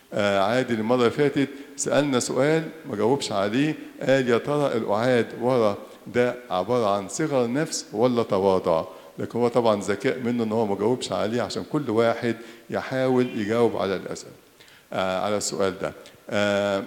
آه، عادل المرة اللي فاتت سألنا سؤال ما جاوبش عليه قال يا ترى الأعاد ورا ده عبارة عن صغر نفس ولا تواضع لكن هو طبعا ذكاء منه ان هو ما جاوبش عليه عشان كل واحد يحاول يجاوب على الأسئلة آه على السؤال ده آه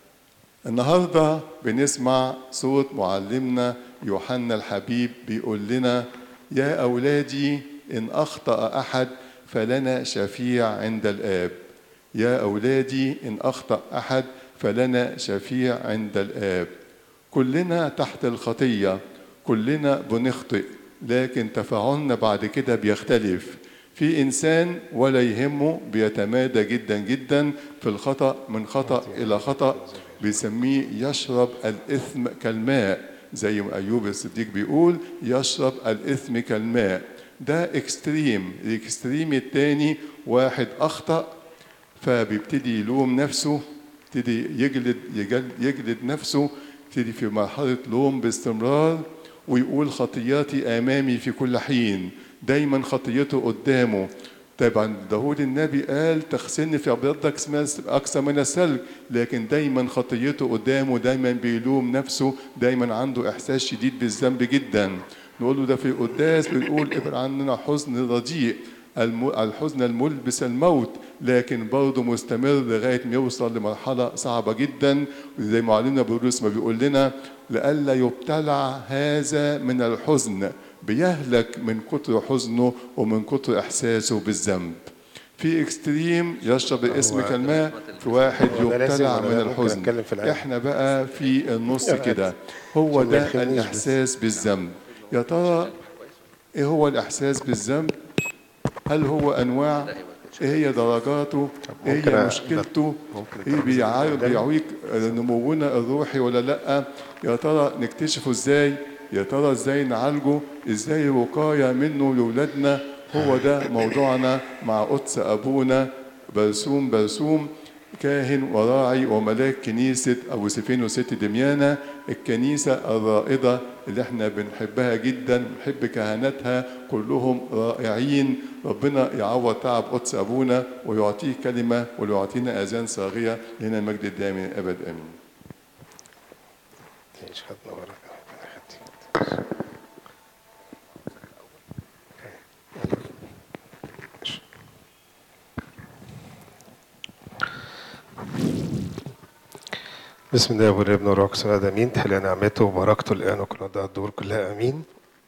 النهارده بنسمع صوت معلمنا يوحنا الحبيب بيقول لنا يا أولادي إن أخطأ أحد فلنا شفيع عند الآب يا أولادي إن أخطأ أحد فلنا شفيع عند الآب كلنا تحت الخطية كلنا بنخطئ لكن تفاعلنا بعد كده بيختلف في إنسان ولا يهمه بيتمادى جدا جدا في الخطأ من خطأ إلى خطأ بيسميه يشرب الإثم كالماء زي ما أيوب الصديق بيقول يشرب الإثم كالماء ده اكستريم الاكستريم التاني واحد أخطأ فبيبتدي يلوم نفسه يبتدي يجلد يجلد, يجلد نفسه يبتدي في مرحلة لوم باستمرار ويقول خطياتي أمامي في كل حين دايما خطيته قدامه طبعا داود النبي قال تغسلني في ابيضك اكثر من الثلج لكن دايما خطيته قدامه دايما بيلوم نفسه دايما عنده احساس شديد بالذنب جدا نقول له ده في القداس بنقول ابعد عننا حزن رديء الحزن الملبس الموت لكن برضه مستمر لغايه ما يوصل لمرحله صعبه جدا زي معلمنا بولس ما بيقول لنا لئلا يبتلع هذا من الحزن بيهلك من كتر حزنه ومن كتر احساسه بالذنب في اكستريم يشرب الاسم كالماء في واحد يبتلع من الحزن احنا بقى في النص كده هو ده الاحساس بالذنب يا ترى ايه هو الاحساس بالذنب هل هو انواع ايه هي درجاته ايه هي مشكلته ايه بيعارض بيعويق نمونا الروحي ولا لا يا ترى نكتشفه ازاي يا ترى ازاي نعالجه ازاي وقاية منه لولادنا هو ده موضوعنا مع قدس ابونا برسوم برسوم كاهن وراعي وملاك كنيسة أبو سفين وست دميانة الكنيسة الرائدة اللي احنا بنحبها جدا بنحب كهنتها كلهم رائعين ربنا يعوض تعب قدس أبونا ويعطيه كلمة ويعطينا أذان صاغية لنا المجد الدائم أبد آمين بسم الله والابن والروح القدس امين تحل نعمته وبركته الان وكل ده الدور كلها امين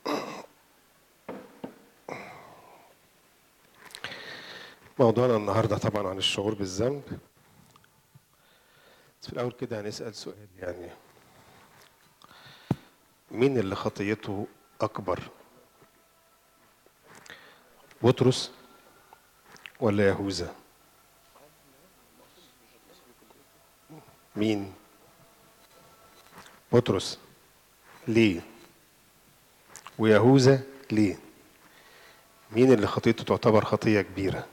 موضوعنا النهارده طبعا عن الشعور بالذنب بس في الاول كده هنسال سؤال يعني مين اللي خطيته اكبر بطرس ولا يهوذا مين بطرس ليه ويهوذا ليه مين اللي خطيته تعتبر خطيه كبيره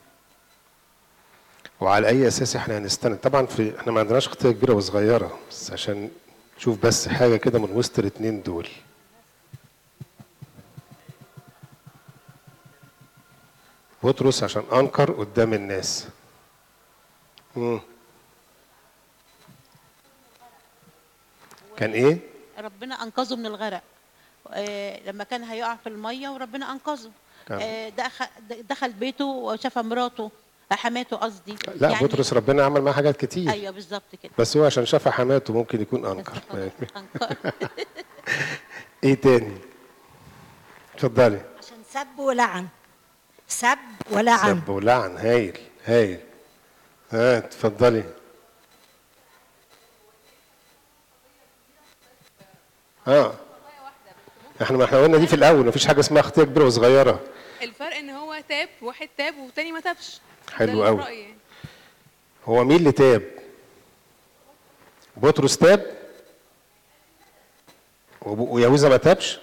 وعلى اي اساس احنا هنستند طبعا في احنا ما عندناش خطيه كبيره وصغيره بس عشان نشوف بس حاجه كده من وسط الاثنين دول بطرس عشان انكر قدام الناس مم. كان ايه ربنا انقذه من الغرق آه لما كان هيقع في الميه وربنا انقذه كان. آه دخل دخل بيته وشاف مراته حماته قصدي لا يعني بطرس ربنا عمل معاه حاجات كتير ايوه بالظبط كده بس هو عشان شاف حماته ممكن يكون انكر انكر ايه تاني اتفضلي عشان سب ولعن سب ولعن سب ولعن هايل هايل ها اتفضلي اه احنا ما احنا قلنا دي في الاول مفيش حاجه اسمها خطيه كبيره وصغيره الفرق ان هو تاب واحد تاب والتاني ما تابش حلو ده قوي. رأيي يعني. هو مين اللي تاب بطرس تاب وب- ويهوذا ما تابش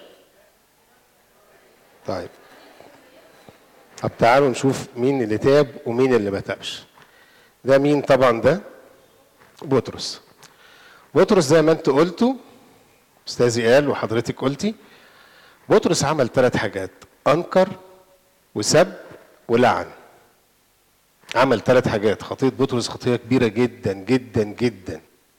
طيب طب تعالوا نشوف مين اللي تاب ومين اللي ما تابش ده مين طبعا ده بطرس بطرس زي ما انت قلتوا استاذي قال وحضرتك قلتي بطرس عمل ثلاث حاجات انكر وسب ولعن عمل ثلاث حاجات خطيه بطرس خطيه كبيره جدا جدا جدا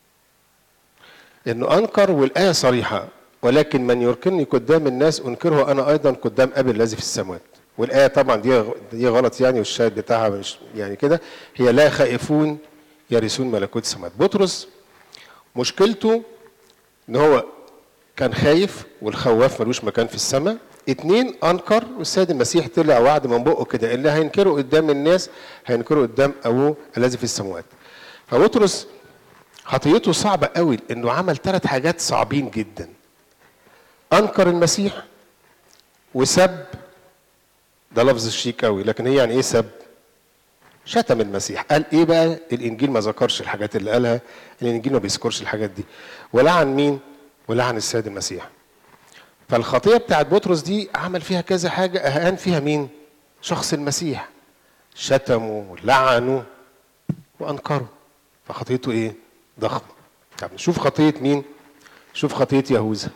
انه انكر والايه صريحه ولكن من يركنني قدام الناس انكره انا ايضا قدام ابي الذي في السماوات والايه طبعا دي دي غلط يعني والشاهد بتاعها مش يعني كده هي لا خائفون يرثون ملكوت السماوات بطرس مشكلته ان هو كان خايف والخواف ملوش مكان في السماء اتنين انكر والسيد المسيح طلع وعد من بقه كده اللي هينكره قدام الناس هينكره قدام ابوه الذي في السماوات فبطرس خطيته صعبة قوي انه عمل ثلاث حاجات صعبين جدا انكر المسيح وسب ده لفظ شيك قوي لكن هي يعني ايه سب شتم المسيح قال ايه بقى الانجيل ما ذكرش الحاجات اللي قالها الانجيل ما بيذكرش الحاجات دي ولعن مين ولعن السيد المسيح فالخطيه بتاعت بطرس دي عمل فيها كذا حاجه اهان فيها مين شخص المسيح شتمه ولعنه وانكره فخطيته ايه ضخمه طب نشوف خطيه مين شوف خطيه يهوذا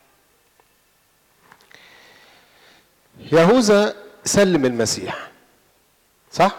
يهوذا سلم المسيح صح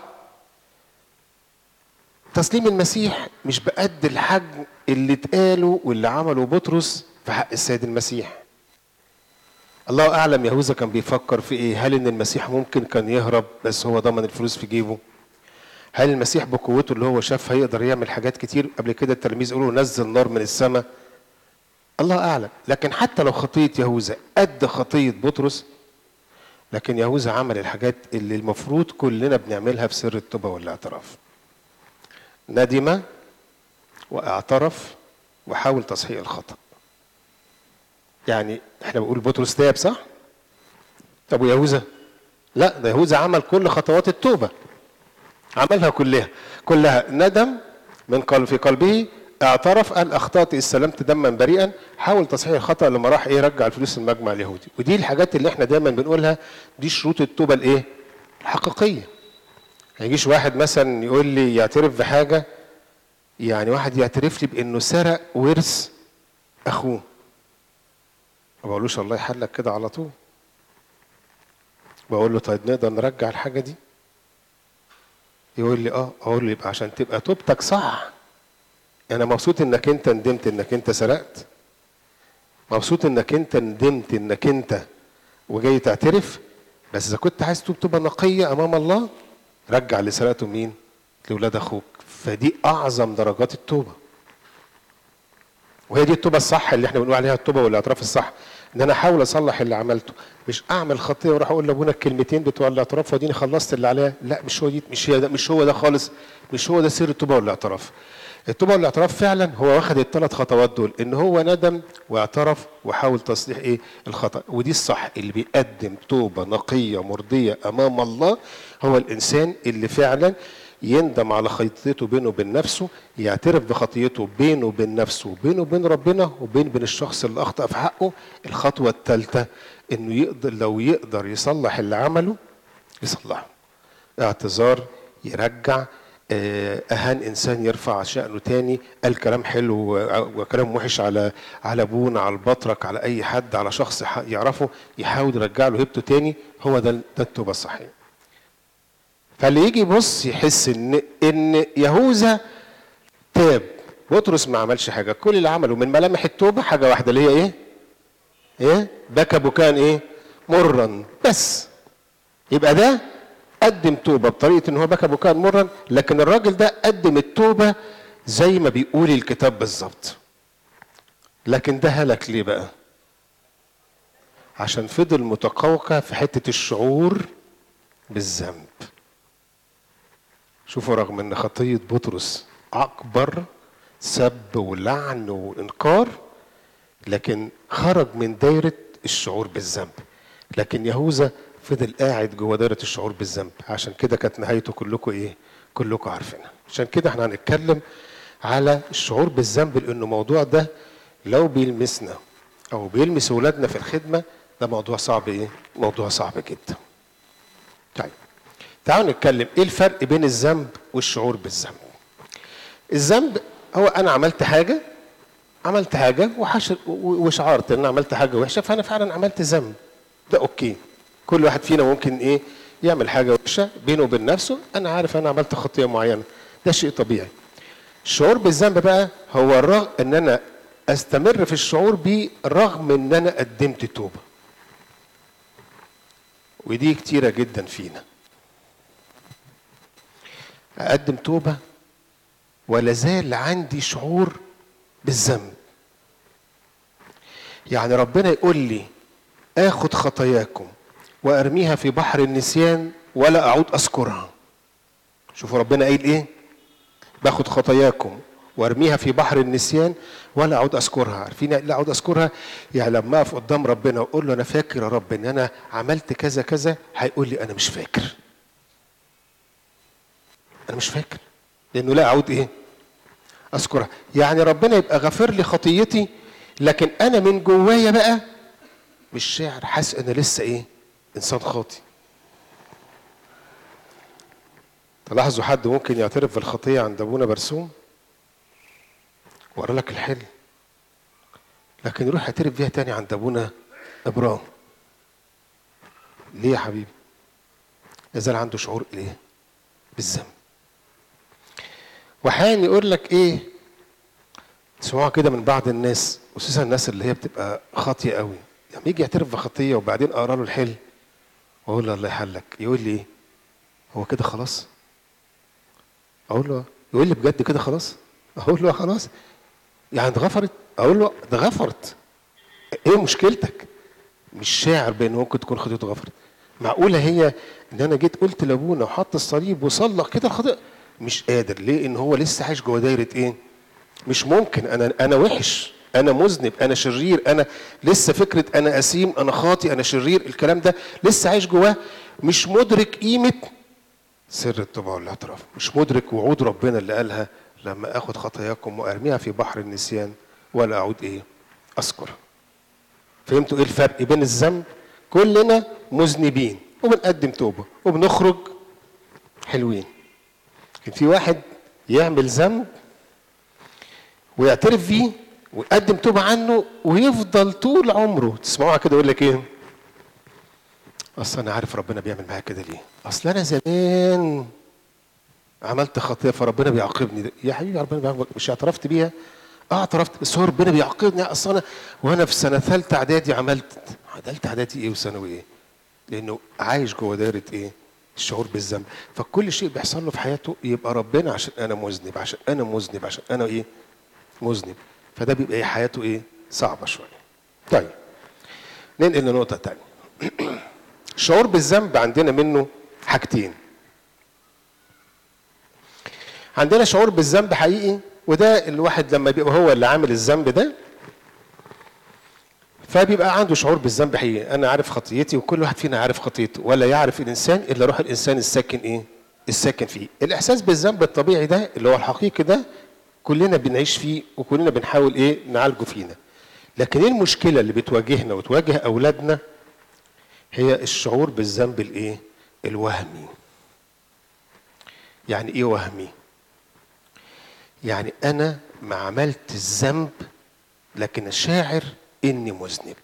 تسليم المسيح مش بقد الحجم اللي اتقاله واللي عمله بطرس في حق السيد المسيح الله اعلم يهوذا كان بيفكر في ايه هل ان المسيح ممكن كان يهرب بس هو ضمن الفلوس في جيبه هل المسيح بقوته اللي هو شافها يقدر يعمل حاجات كتير قبل كده التلاميذ قالوا له نزل نار من السماء الله اعلم لكن حتى لو خطيه يهوذا قد خطيه بطرس لكن يهوذا عمل الحاجات اللي المفروض كلنا بنعملها في سر التوبه والاعتراف ندم واعترف وحاول تصحيح الخطأ يعني احنا بنقول بطرس تاب صح؟ طب ويهوذا؟ لا ده يهوذا عمل كل خطوات التوبة عملها كلها كلها ندم من قلب في قلبه اعترف قال اخطات استلمت دما بريئا حاول تصحيح الخطا لما راح ايه رجع الفلوس المجمع اليهودي ودي الحاجات اللي احنا دايما بنقولها دي شروط التوبه الايه الحقيقيه ما يجيش واحد مثلا يقول لي يعترف بحاجه يعني واحد يعترف لي بانه سرق ورث اخوه ما بقولوش الله يحلك كده على طول بقول له طيب نقدر نرجع الحاجه دي يقول لي اه اقول له يبقى عشان تبقى توبتك صح انا مبسوط انك انت ندمت انك انت سرقت مبسوط انك انت ندمت انك انت وجاي تعترف بس اذا كنت عايز توب توبه نقيه امام الله رجع اللي سرقته مين لاولاد اخوك فدي اعظم درجات التوبه وهي دي التوبه الصح اللي احنا بنقول عليها التوبه والاعتراف الصح ان انا احاول اصلح اللي عملته مش اعمل خطيه واروح اقول لابونا الكلمتين بتوع الاعتراف واديني خلصت اللي عليا لا مش هو دي مش هي ده مش هو ده خالص مش هو ده سر التوبه والاعتراف التوبه والاعتراف فعلا هو واخد الثلاث خطوات دول ان هو ندم واعترف وحاول تصليح ايه الخطا ودي الصح اللي بيقدم توبه نقيه مرضيه امام الله هو الانسان اللي فعلا يندم على خطيته بينه وبين نفسه يعترف بخطيته بينه وبين نفسه وبينه وبين ربنا وبين بين الشخص اللي اخطا في حقه الخطوه الثالثه انه يقدر لو يقدر يصلح اللي عمله يصلحه اعتذار يرجع اهان انسان يرفع شانه تاني قال كلام حلو وكلام وحش على على ابونا على البطرك على اي حد على شخص يعرفه يحاول يرجع له هيبته تاني هو ده ده التوبه الصحيحه فاللي يجي يبص يحس ان ان يهوذا تاب بطرس ما عملش حاجه كل اللي عمله من ملامح التوبه حاجه واحده اللي هي ايه ايه بكى بكاء ايه مرا بس يبقى ده قدم توبه بطريقه ان هو بكى بكاء مرا لكن الراجل ده قدم التوبه زي ما بيقول الكتاب بالظبط لكن ده هلك ليه بقى عشان فضل متقوقع في حته الشعور بالذنب شوفوا رغم ان خطيه بطرس اكبر سب ولعن وانكار لكن خرج من دايره الشعور بالذنب لكن يهوذا فضل قاعد جوه دايره الشعور بالذنب عشان كده كانت نهايته كلكم ايه كلكم عارفينها عشان كده احنا هنتكلم على الشعور بالذنب لانه الموضوع ده لو بيلمسنا او بيلمس اولادنا في الخدمه ده موضوع صعب ايه موضوع صعب جدا طيب تعالوا نتكلم ايه الفرق بين الذنب والشعور بالذنب الذنب هو انا عملت حاجه عملت حاجه وحشر وشعرت ان انا عملت حاجه وحشه فانا فعلا عملت ذنب ده اوكي كل واحد فينا ممكن ايه يعمل حاجه وحشه بينه وبين نفسه انا عارف انا عملت خطيه معينه ده شيء طبيعي الشعور بالذنب بقى هو الرغم ان انا استمر في الشعور بيه رغم ان انا قدمت توبه ودي كتيره جدا فينا اقدم توبه ولا زال عندي شعور بالذنب يعني ربنا يقول لي اخد خطاياكم وارميها في بحر النسيان ولا اعود اذكرها شوفوا ربنا قايل ايه باخد خطاياكم وارميها في بحر النسيان ولا اعود اذكرها عارفين لا اعود اذكرها يعني لما اقف قدام ربنا واقول له انا فاكر يا رب ان انا عملت كذا كذا هيقول لي انا مش فاكر انا مش فاكر لانه لا اعود ايه اذكرها يعني ربنا يبقى غفر لي خطيتي لكن انا من جوايا بقى مش شاعر حاسس انا لسه ايه انسان خاطي تلاحظوا حد ممكن يعترف بالخطيه عند ابونا برسوم وقرا لك الحل لكن يروح يعترف بيها تاني عند ابونا ابرام ليه يا حبيبي يزال عنده شعور ايه بالذنب واحيانا يقول لك ايه تسمعوها كده من بعض الناس خصوصا الناس اللي هي بتبقى خاطيه قوي لما يجي يعترف بخطيه وبعدين اقرا له الحل واقول له الله يحلك يقول لي ايه هو كده خلاص اقول له يقول لي بجد كده خلاص اقول له خلاص يعني اتغفرت اقول له ده غفرت ايه مشكلتك مش شاعر بان ممكن تكون خطيته غفرت معقوله هي ان انا جيت قلت لابونا وحط الصليب وصلح كده الخطيئه مش قادر ليه ان هو لسه عايش جوه دايره ايه مش ممكن انا انا وحش انا مذنب انا شرير انا لسه فكره انا اسيم انا خاطي انا شرير الكلام ده لسه عايش جواه مش مدرك قيمه سر التوبه والاعتراف مش مدرك وعود ربنا اللي قالها لما اخد خطاياكم وارميها في بحر النسيان ولا اعود ايه اذكر فهمتوا ايه الفرق بين الذنب كلنا مذنبين وبنقدم توبه وبنخرج حلوين لكن في واحد يعمل ذنب ويعترف بيه ويقدم توبه عنه ويفضل طول عمره تسمعوها كده يقول لك ايه اصل انا عارف ربنا بيعمل معايا كده ليه اصل انا زمان عملت خطيه فربنا بيعاقبني يا حبيبي ربنا بيعاقبك مش اعترفت بيها اه اعترفت بس هو ربنا بيعاقبني اصل انا وانا في سنه ثالثه اعدادي عملت ثالثه اعدادي ايه وثانوي ايه لانه عايش جوه دايره ايه الشعور بالذنب فكل شيء بيحصل له في حياته يبقى ربنا عشان انا مذنب عشان انا مذنب عشان انا ايه مذنب فده بيبقى إيه حياته ايه صعبه شويه طيب ننقل لنقطه تانية الشعور بالذنب عندنا منه حاجتين عندنا شعور بالذنب حقيقي وده الواحد لما بيبقى هو اللي عامل الذنب ده فبيبقى عنده شعور بالذنب حقيقي انا عارف خطيتي وكل واحد فينا عارف خطيته ولا يعرف الانسان الا روح الانسان الساكن ايه الساكن فيه الاحساس بالذنب الطبيعي ده اللي هو الحقيقي ده كلنا بنعيش فيه وكلنا بنحاول ايه نعالجه فينا لكن ايه المشكله اللي بتواجهنا وتواجه اولادنا هي الشعور بالذنب الايه الوهمي يعني ايه وهمي يعني انا ما عملت الذنب لكن شاعر اني مذنب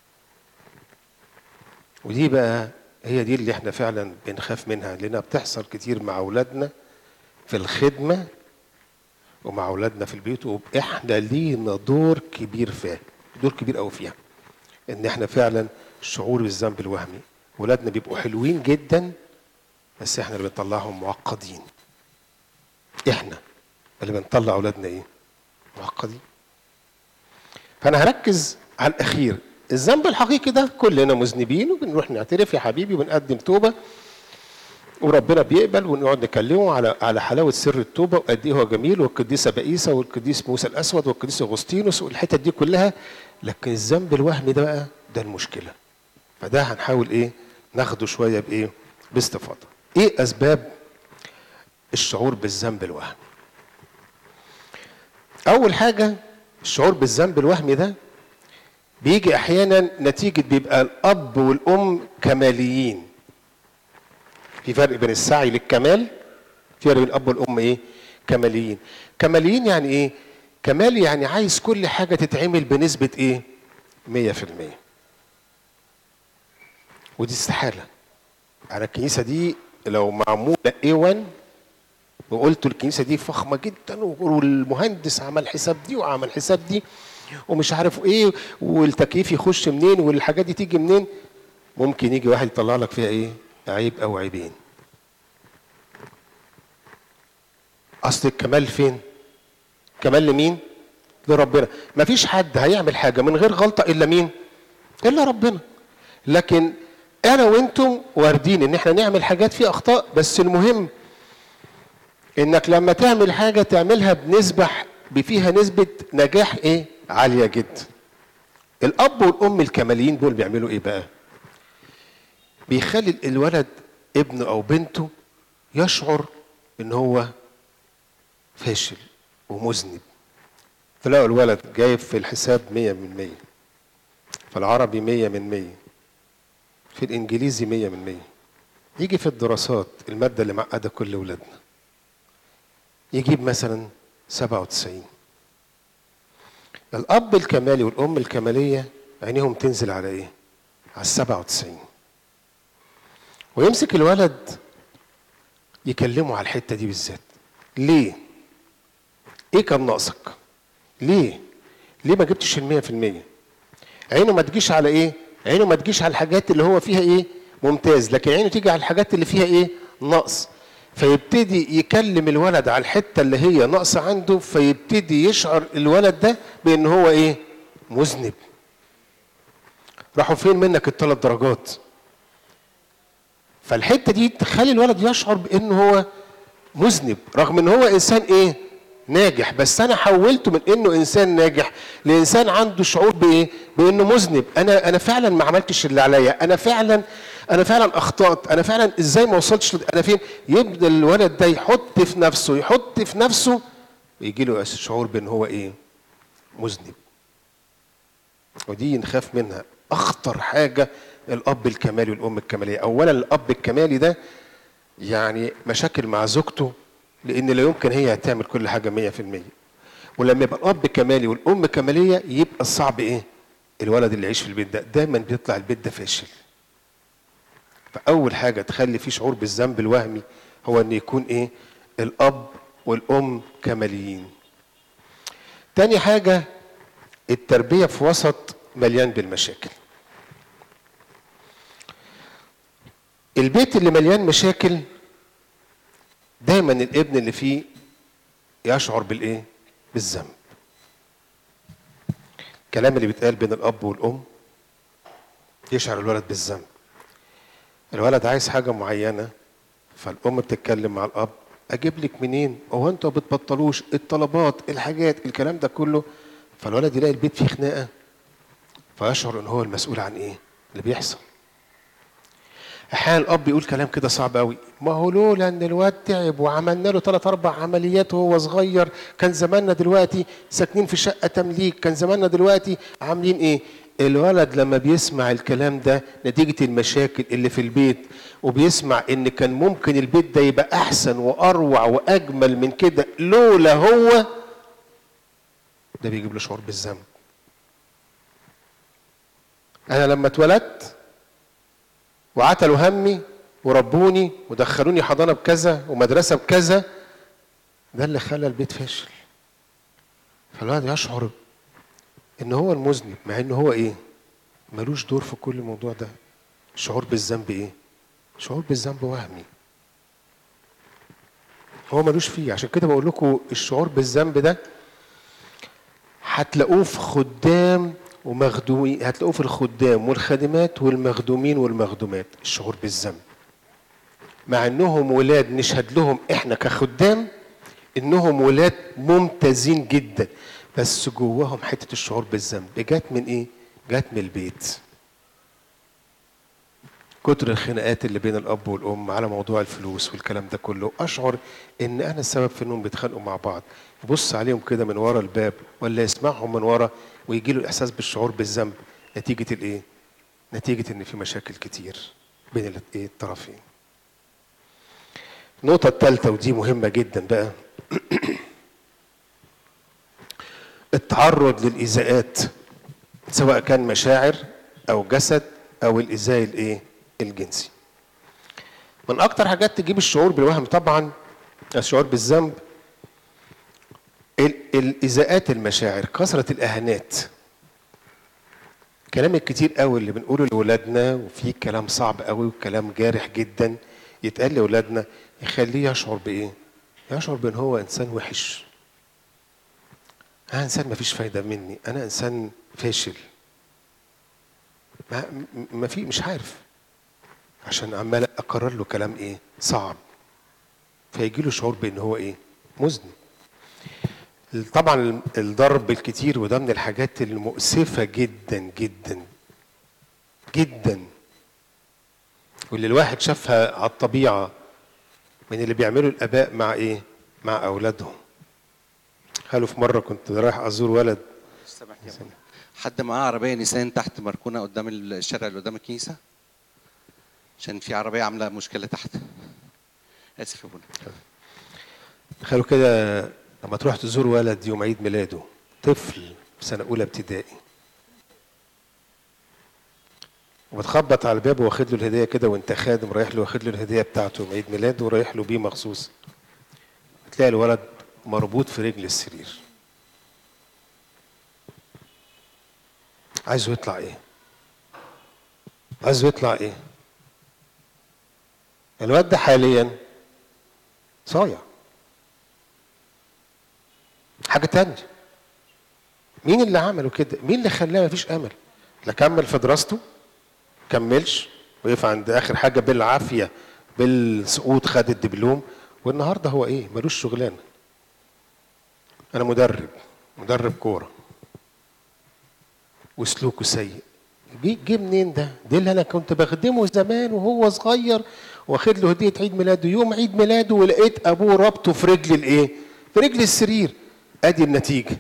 ودي بقى هي دي اللي احنا فعلا بنخاف منها لانها بتحصل كتير مع اولادنا في الخدمه ومع اولادنا في البيوت واحنا لينا دور كبير فيها دور كبير قوي فيها ان احنا فعلا الشعور بالذنب الوهمي ولادنا بيبقوا حلوين جدا بس احنا اللي بنطلعهم معقدين احنا اللي بنطلع اولادنا ايه معقدين فانا هركز على الاخير الذنب الحقيقي ده كلنا مذنبين وبنروح نعترف يا حبيبي ونقدم توبه وربنا بيقبل ونقعد نكلمه على على حلاوه سر التوبه وقد ايه هو جميل والقديسه بائسه والقديس موسى الاسود والقديس اغسطينوس والحتت دي كلها لكن الذنب الوهمي ده بقى ده المشكله فده هنحاول ايه ناخده شويه بايه باستفاضه ايه اسباب الشعور بالذنب الوهمي اول حاجه الشعور بالذنب الوهمي ده بيجي احيانا نتيجه بيبقى الاب والام كماليين في فرق بين السعي للكمال في فرق بين الاب والام ايه كماليين كماليين يعني ايه كمال يعني عايز كل حاجه تتعمل بنسبه ايه 100% ودي استحاله على الكنيسه دي لو معموله A1 وقلت الكنيسه دي فخمه جدا والمهندس عمل حساب دي وعمل حساب دي ومش عارف ايه والتكييف يخش منين والحاجات دي تيجي منين ممكن يجي واحد يطلع لك فيها ايه عيب او عيبين اصل الكمال فين كمال لمين لربنا مفيش حد هيعمل حاجه من غير غلطه الا مين الا ربنا لكن انا وانتم واردين ان احنا نعمل حاجات فيها اخطاء بس المهم انك لما تعمل حاجه تعملها بنسبه فيها نسبه نجاح ايه عاليه جدا الاب والام الكماليين دول بيعملوا ايه بقى بيخلي الولد ابنه او بنته يشعر ان هو فاشل ومذنب تلاقوا الولد جايب في الحساب مية من مية في العربي مية من مية في الإنجليزي مية من مية يجي في الدراسات المادة اللي معقدة كل ولادنا يجيب مثلا سبعة وتسعين الأب الكمالي والأم الكمالية عينيهم تنزل على إيه؟ على السبعة وتسعين ويمسك الولد يكلمه على الحتة دي بالذات ليه؟ ايه كان ناقصك؟ ليه؟ ليه ما جبتش المية في المية؟ عينه ما تجيش على ايه؟ عينه ما تجيش على الحاجات اللي هو فيها ايه؟ ممتاز، لكن عينه تيجي على الحاجات اللي فيها ايه؟ نقص. فيبتدي يكلم الولد على الحتة اللي هي ناقصة عنده فيبتدي يشعر الولد ده بأن هو ايه؟ مذنب. راحوا فين منك الثلاث درجات؟ فالحتة دي تخلي الولد يشعر بأنه هو مذنب رغم ان هو انسان ايه ناجح بس انا حولته من انه انسان ناجح لانسان عنده شعور بايه بانه مذنب انا انا فعلا ما عملتش اللي عليا انا فعلا انا فعلا اخطات انا فعلا ازاي ما وصلتش لد- انا فين يبدا الولد ده يحط في نفسه يحط في نفسه يجي له شعور بان هو ايه مذنب ودي نخاف منها اخطر حاجه الاب الكمالي والام الكماليه اولا الاب الكمالي ده يعني مشاكل مع زوجته لان لا يمكن هي هتعمل كل حاجه 100% ولما يبقى الاب كمالي والام كماليه يبقى الصعب ايه الولد اللي يعيش في البيت ده دايما بيطلع البيت ده فاشل فاول حاجه تخلي فيه شعور بالذنب الوهمي هو ان يكون ايه الاب والام كماليين تاني حاجه التربيه في وسط مليان بالمشاكل البيت اللي مليان مشاكل دايما الابن اللي فيه يشعر بالايه بالذنب الكلام اللي بيتقال بين الاب والام يشعر الولد بالذنب الولد عايز حاجه معينه فالام بتتكلم مع الاب اجيب لك منين هو انتوا ما بتبطلوش الطلبات الحاجات الكلام ده كله فالولد يلاقي البيت فيه خناقه فيشعر ان هو المسؤول عن ايه اللي بيحصل احيانا الاب يقول كلام كده صعب قوي ما هو لولا ان الواد تعب وعملنا له ثلاث اربع عمليات وهو صغير كان زماننا دلوقتي ساكنين في شقه تمليك كان زماننا دلوقتي عاملين ايه الولد لما بيسمع الكلام ده نتيجه المشاكل اللي في البيت وبيسمع ان كان ممكن البيت ده يبقى احسن واروع واجمل من كده لولا هو ده بيجيب له شعور بالذنب انا لما اتولدت وعتلوا همي وربوني ودخلوني حضانه بكذا ومدرسه بكذا ده اللي خلى البيت فاشل فالواحد يشعر ان هو المذنب مع ان هو ايه ملوش دور في كل الموضوع ده شعور بالذنب ايه شعور بالذنب وهمي هو ملوش فيه عشان كده بقول لكم الشعور بالذنب ده هتلاقوه في خدام ومخدومين هتلاقوه في الخدام والخادمات والمخدومين والمخدومات الشعور بالذنب مع انهم ولاد نشهد لهم احنا كخدام انهم ولاد ممتازين جدا بس جواهم حته الشعور بالذنب جت من ايه جت من البيت كتر الخناقات اللي بين الاب والام على موضوع الفلوس والكلام ده كله اشعر ان انا السبب في انهم بيتخانقوا مع بعض يبص عليهم كده من ورا الباب ولا يسمعهم من ورا ويجي له الاحساس بالشعور بالذنب نتيجه الايه نتيجه ان في مشاكل كتير بين ال- إيه الطرفين النقطه الثالثه ودي مهمه جدا بقى التعرض للايذاءات سواء كان مشاعر او جسد او الايذاء الايه الجنسي من اكتر حاجات تجيب الشعور بالوهم طبعا الشعور بالذنب ال- الإزاءات المشاعر كثرة الإهانات كلام الكتير قوي اللي بنقوله لأولادنا وفي كلام صعب قوي وكلام جارح جدا يتقال لأولادنا يخليه يشعر بإيه؟ يشعر بأن هو إنسان وحش أنا إنسان مفيش فايدة مني أنا إنسان فاشل ما, م- ما في مش عارف عشان عمال أقرر له كلام إيه؟ صعب فيجي له شعور بأن هو إيه؟ مذنب طبعا الضرب الكتير وده من الحاجات المؤسفة جدا جدا جدا واللي الواحد شافها على الطبيعة من اللي بيعملوا الآباء مع إيه؟ مع أولادهم قالوا في مرة كنت رايح أزور ولد سامحني يا ابونا حد معاه عربيه نيسان تحت مركونه قدام الشارع اللي قدام الكنيسه عشان في عربيه عامله مشكله تحت اسف يا ابونا قالوا كده لما تروح تزور ولد يوم عيد ميلاده طفل في سنة أولى ابتدائي وبتخبط على الباب واخد له الهدية كده وانت خادم رايح له واخد له الهدية بتاعته يوم عيد ميلاده ورايح له بيه مخصوص تلاقي الولد مربوط في رجل السرير عايزه يطلع ايه عايزه يطلع ايه الواد ده حاليا صايع حاجة تانية مين اللي عمله كده؟ مين اللي خلاه مفيش أمل؟ لا كمل في دراسته كملش وقف عند آخر حاجة بالعافية بالسقوط خد الدبلوم والنهارده هو إيه؟ ملوش شغلانة. أنا مدرب مدرب كورة وسلوكه سيء. جه جه منين ده؟ ده اللي أنا كنت بخدمه زمان وهو صغير واخد له هدية عيد ميلاده يوم عيد ميلاده ولقيت أبوه ربطه في رجل الإيه؟ في رجل السرير. ادي النتيجه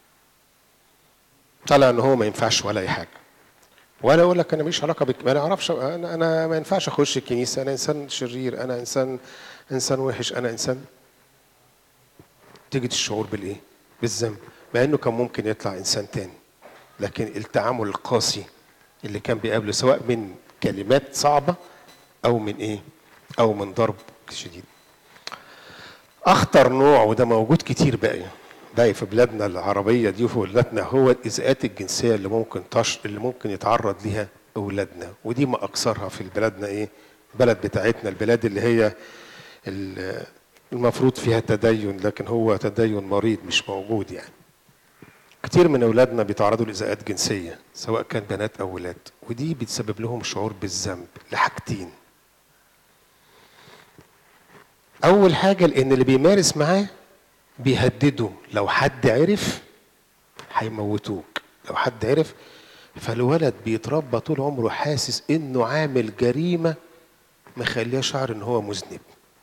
طلع ان هو ما ينفعش ولا اي حاجه ولا اقول لك انا ماليش علاقه بك ما انا اعرفش انا انا ما ينفعش اخش الكنيسه انا انسان شرير انا انسان انسان وحش انا انسان تيجي الشعور بالايه بالذنب مع انه كان ممكن يطلع انسان تاني لكن التعامل القاسي اللي كان بيقابله سواء من كلمات صعبه او من ايه او من ضرب شديد اخطر نوع وده موجود كتير بقى باقي في بلادنا العربيه دي وفي بلادنا هو الازاءات الجنسيه اللي ممكن تش... اللي ممكن يتعرض ليها اولادنا ودي ما اكثرها في بلادنا ايه البلد بتاعتنا البلاد اللي هي ال- المفروض فيها تدين لكن هو تدين مريض مش موجود يعني كتير من اولادنا بيتعرضوا لازاءات جنسيه سواء كان بنات او ولاد ودي بتسبب لهم شعور بالذنب لحاجتين اول حاجه لان اللي بيمارس معاه بيهدده لو حد عرف هيموتوك لو حد عرف فالولد بيتربى طول عمره حاسس انه عامل جريمه مخليه شعر ان هو مذنب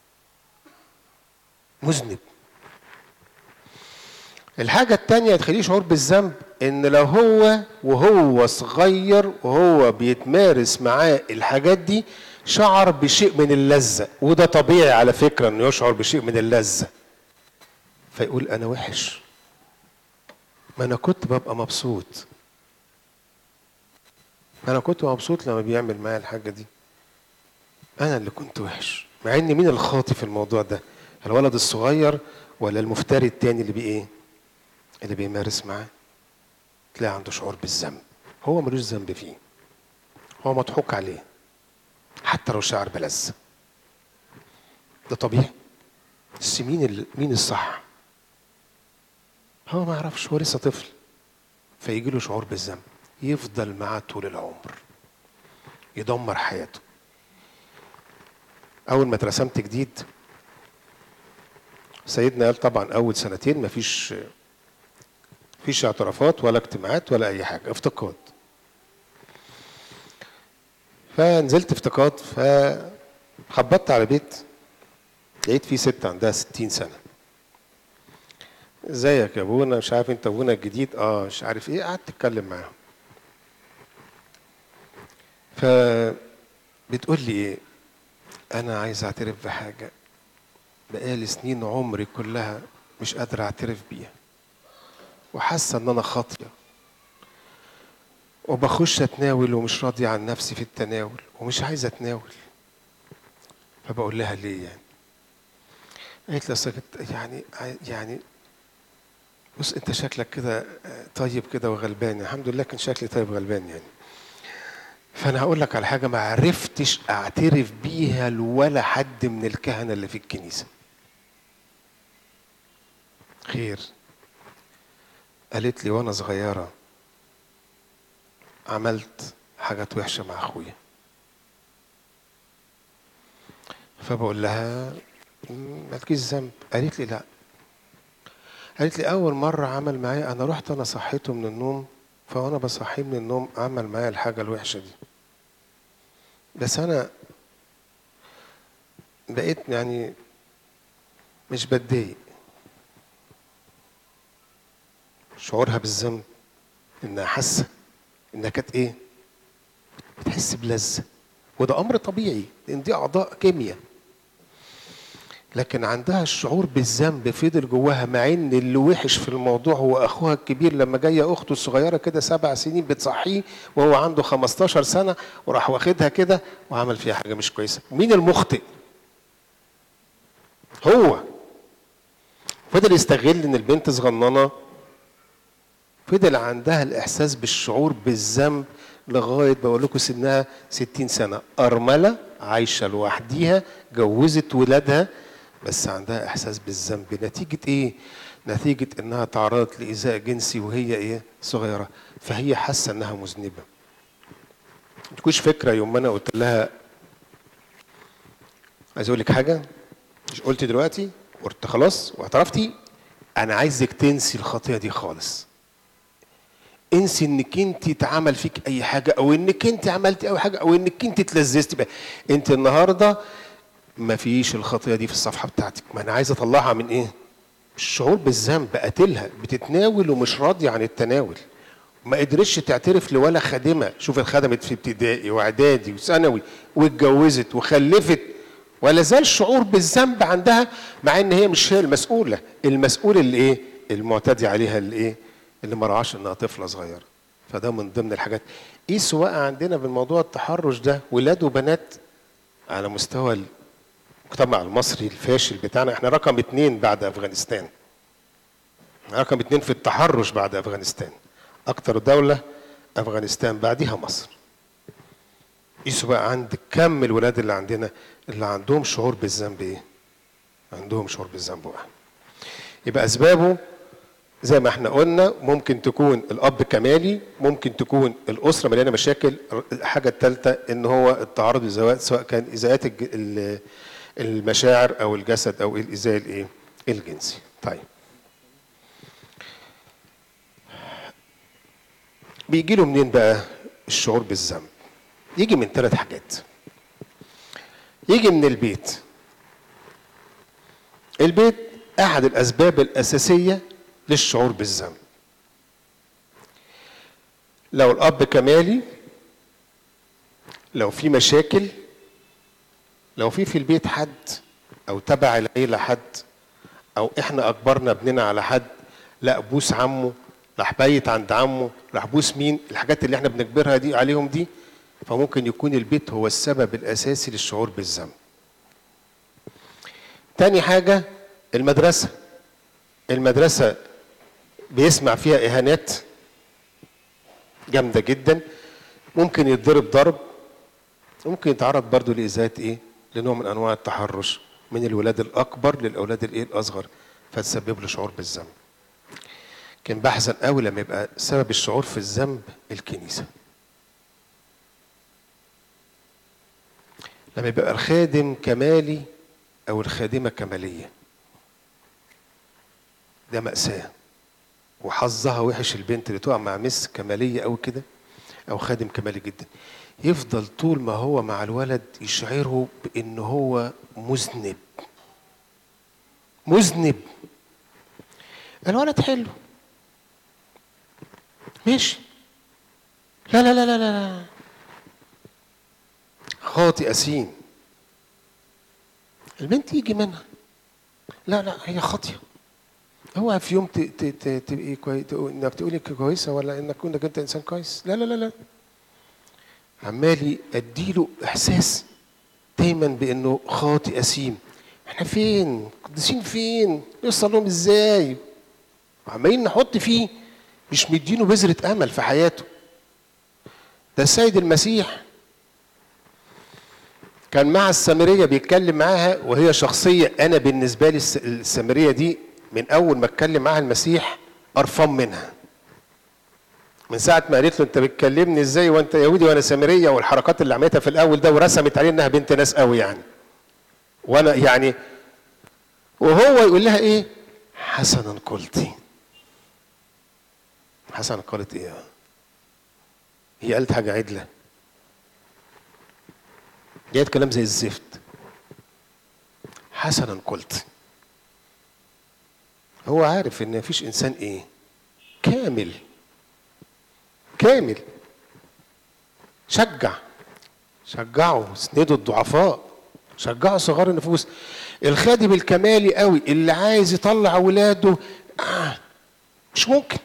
مذنب الحاجة التانية تخليه شعور بالذنب إن لو هو وهو صغير وهو بيتمارس معاه الحاجات دي شعر بشيء من اللذة وده طبيعي على فكرة إنه يشعر بشيء من اللذة فيقول أنا وحش ما أنا كنت ببقى مبسوط أنا كنت مبسوط لما بيعمل معايا الحاجة دي أنا اللي كنت وحش مع إن مين الخاطي في الموضوع ده الولد الصغير ولا المفتري التاني اللي بيه إيه اللي بيمارس معاه تلاقي عنده شعور بالذنب هو ملوش ذنب فيه هو مضحوك عليه حتى لو شعر بلذة ده طبيعي بس مين ال... مين الصح هو ما يعرفش هو لسه طفل فيجي له شعور بالذنب يفضل معاه طول العمر يدمر حياته اول ما اترسمت جديد سيدنا قال طبعا اول سنتين مفيش مفيش اعترافات ولا اجتماعات ولا اي حاجه افتقاد فنزلت افتقاد فخبطت على بيت لقيت فيه ست عندها ستين سنه ازيك يا ابونا مش عارف انت ابونا الجديد اه مش عارف ايه قعدت اتكلم معاهم فبتقول لي ايه انا عايز اعترف بحاجه بقالي سنين عمري كلها مش قادر اعترف بيها وحاسه ان انا خاطيه وبخش اتناول ومش راضي عن نفسي في التناول ومش عايز اتناول فبقول لها ليه يعني قالت لي اصل كنت يعني يعني بص انت شكلك كده طيب كده وغلبان الحمد لله كان شكلي طيب وغلبان يعني فانا هقول لك على حاجه ما عرفتش اعترف بيها لولا حد من الكهنه اللي في الكنيسه خير قالت لي وانا صغيره عملت حاجات وحشه مع اخويا فبقول لها مالكيش ذنب قالت لي لا قالت لي اول مره عمل معايا انا رحت انا صحيته من النوم فوانا بصحيه من النوم عمل معايا الحاجه الوحشه دي بس انا بقيت يعني مش بتضايق شعورها بالذنب انها حاسه انها كانت ايه بتحس بلذه وده امر طبيعي لان دي اعضاء كيمياء لكن عندها الشعور بالذنب فضل جواها مع ان اللي وحش في الموضوع هو اخوها الكبير لما جايه اخته الصغيره كده سبع سنين بتصحيه وهو عنده 15 سنه وراح واخدها كده وعمل فيها حاجه مش كويسه مين المخطئ هو فضل يستغل ان البنت صغننه فضل عندها الاحساس بالشعور بالذنب لغايه بقول لكم سنها 60 سنه ارمله عايشه لوحديها جوزت ولادها بس عندها احساس بالذنب نتيجه ايه نتيجه انها تعرضت لايذاء جنسي وهي ايه صغيره فهي حاسه انها مذنبه ما تكونش فكره يوم ما انا قلت لها عايز اقول لك حاجه مش قلت دلوقتي قلت خلاص واعترفتي انا عايزك تنسي الخطيه دي خالص انسي انك انت اتعمل فيك اي حاجه او انك انت عملتي اي حاجه او انك انت اتلذذتي بقى انت النهارده ما فيش الخطيه دي في الصفحه بتاعتك ما انا عايز اطلعها من ايه الشعور بالذنب قاتلها بتتناول ومش راضيه عن التناول ما قدرتش تعترف لولا خادمه شوف خدمت في ابتدائي واعدادي وثانوي واتجوزت وخلفت ولا زال شعور بالذنب عندها مع ان هي مش هي المسؤوله المسؤول اللي ايه المعتدي عليها اللي ايه اللي ما رعاش انها طفله صغيره فده من ضمن الحاجات قيسوا بقى عندنا بالموضوع التحرش ده ولاد وبنات على مستوى المجتمع المصري الفاشل بتاعنا احنا رقم اتنين بعد افغانستان رقم اتنين في التحرش بعد افغانستان اكتر دولة افغانستان بعديها مصر قيسوا بقى عند كم الولاد اللي عندنا اللي عندهم شعور بالذنب ايه عندهم شعور بالذنب واحد يبقى اسبابه زي ما احنا قلنا ممكن تكون الاب كمالي ممكن تكون الاسره مليانه مشاكل الحاجه الثالثه ان هو التعرض للزواج سواء كان ايذاءات الج- ال- المشاعر او الجسد او الايذاء الايه الجنسي طيب بيجي له منين بقى الشعور بالذنب يجي من ثلاث حاجات يجي من البيت البيت احد الاسباب الاساسيه للشعور بالذنب لو الاب كمالي لو في مشاكل لو في في البيت حد او تبع العيله حد او احنا اجبرنا ابننا على حد لا بوس عمه راح بايت عند عمه راح بوس مين الحاجات اللي احنا بنجبرها دي عليهم دي فممكن يكون البيت هو السبب الاساسي للشعور بالذنب تاني حاجه المدرسه المدرسه بيسمع فيها اهانات جامده جدا ممكن يتضرب ضرب ممكن يتعرض برضه لاذاءات ايه لنوع من انواع التحرش من الولاد الاكبر للاولاد الايه الاصغر فتسبب له شعور بالذنب كان بحزن قوي لما يبقى سبب الشعور في الذنب الكنيسه لما يبقى الخادم كمالي او الخادمه كماليه ده مأساة وحظها وحش البنت اللي تقع مع مس كمالية أو كده أو خادم كمالي جدا يفضل طول ما هو مع الولد يشعره بأن هو مذنب مذنب الولد حلو ماشي لا لا لا لا لا خاطئ أسيم البنت يجي منها لا لا هي خاطئه اوعى في يوم ت- ت- ت- تبقي كوي... تقول- انك تقولي كويسه ولا انك انك انت انسان كويس لا لا لا لا عمالي اديله احساس دايما بانه خاطئ اثيم احنا فين قديسين فين نوصل لهم ازاي عمالين نحط فيه مش مدينه بذرة امل في حياته ده السيد المسيح كان مع السامرية بيتكلم معاها وهي شخصية أنا بالنسبة لي الس- السامرية دي من أول ما اتكلم معاها المسيح قرفان منها من ساعة ما قالت له أنت بتكلمني إزاي وأنت يهودي وأنا سامرية والحركات اللي عملتها في الأول ده ورسمت عليه إنها بنت ناس قوي يعني وأنا يعني وهو يقول لها إيه حسنا قلتي حسنا قالت إيه هي قالت حاجة عدلة جايت كلام زي الزفت حسنا قلت هو عارف ان مفيش انسان ايه كامل كامل شجع شجعوا اسندوا الضعفاء شجعوا صغار النفوس الخادم الكمالي قوي اللي عايز يطلع اولاده آه مش ممكن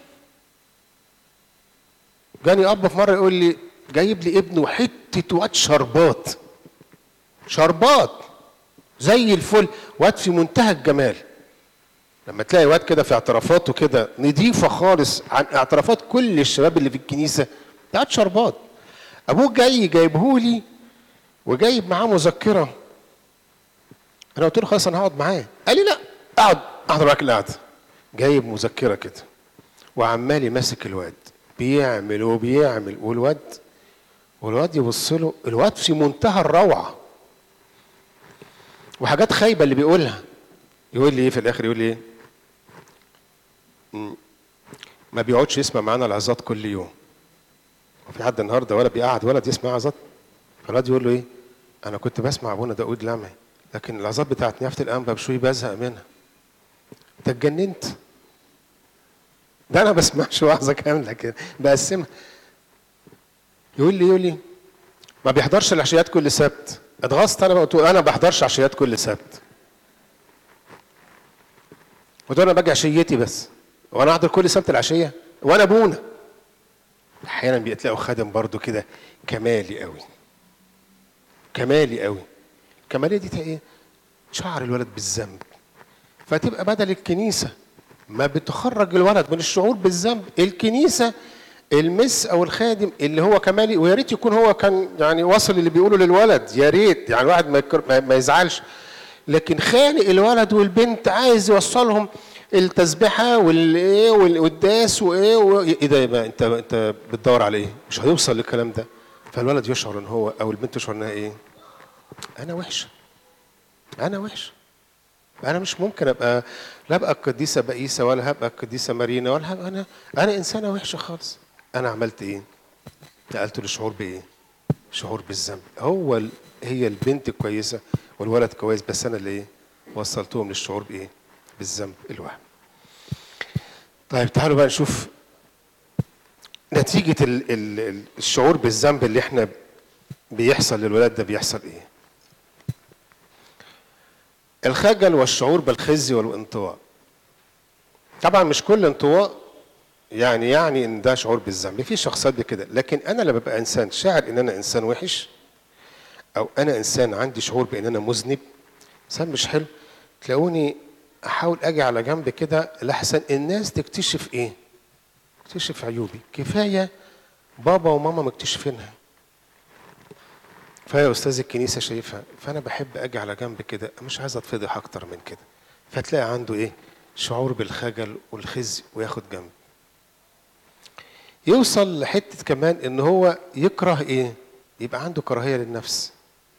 جاني اب في مره يقول لي جايب لي ابنه حته واد شربات شربات زي الفل واد في منتهى الجمال لما تلاقي واد كده في اعترافاته كده نضيفه خالص عن اعترافات كل الشباب اللي في الكنيسه ده واد شربات ابوه جاي جايبهولي وجايب معاه مذكره انا قلت له خلاص انا هقعد معاه قال لي لا اقعد اقعد معاك القعده جايب مذكره كده وعمال يمسك الواد بيعمل وبيعمل والواد والواد يبص له الواد في منتهى الروعه وحاجات خايبه اللي بيقولها يقول لي ايه في الاخر يقول لي ايه مم. ما بيقعدش يسمع معانا العظات كل يوم وفي حد النهارده ولا بيقعد ولد يسمع عظات فالواد يقول له ايه انا كنت بسمع ابونا داود لمعي لكن العظات بتاعت نيافه الانبا بشوي بزهق منها انت اتجننت ده انا بسمعش وعظه كامله كده بقسمها يقول لي يقول لي ما بيحضرش العشيات كل سبت اتغصت انا قلت له انا ما بحضرش عشيات كل سبت قلت له انا باجي عشيتي بس وانا احضر كل سبت العشيه وانا ابونا احيانا بيتلاقوا خادم برضو كده كمالي قوي كمالي قوي كماليه دي ايه شعر الولد بالذنب فتبقى بدل الكنيسه ما بتخرج الولد من الشعور بالذنب الكنيسه المس او الخادم اللي هو كمالي ويا ريت يكون هو كان يعني واصل اللي بيقوله للولد يا ريت يعني الواحد ما, يكر ما- ما يزعلش لكن خانق الولد والبنت عايز يوصلهم التسبيحه والايه والقداس وايه و- ايه ده يبقى انت انت بتدور على ايه؟ مش هيوصل للكلام ده فالولد يشعر ان هو او البنت تشعر انها ايه؟ انا وحشه انا وحشه انا مش ممكن ابقى لا ابقى القديسه بئيسه ولا هبقى القديسه مارينا ولا هبقى انا انا انسانه وحشه خالص انا عملت ايه؟ نقلت له شعور بايه؟ شعور بالذنب هو ال... هي البنت كويسه والولد كويس بس انا اللي ايه؟ وصلتهم للشعور بايه؟ بالذنب الوهم. طيب تعالوا بقى نشوف نتيجه ال... ال... ال- الشعور بالذنب اللي احنا بيحصل للولاد ده بيحصل ايه؟ الخجل والشعور بالخزي والانطواء طبعا مش كل انطواء يعني يعني ان ده شعور بالذنب في شخصيات بكده لكن انا لما ببقى انسان شاعر ان انا انسان وحش او انا انسان عندي شعور بان انا مذنب انسان مش حلو تلاقوني احاول اجي على جنب كده لحسن الناس تكتشف ايه تكتشف عيوبي كفايه بابا وماما مكتشفينها فيا استاذ الكنيسه شايفها فانا بحب اجي على جنب كده مش عايز اتفضح اكتر من كده فتلاقي عنده ايه شعور بالخجل والخزي وياخد جنب يوصل لحته كمان ان هو يكره ايه يبقى عنده كراهيه للنفس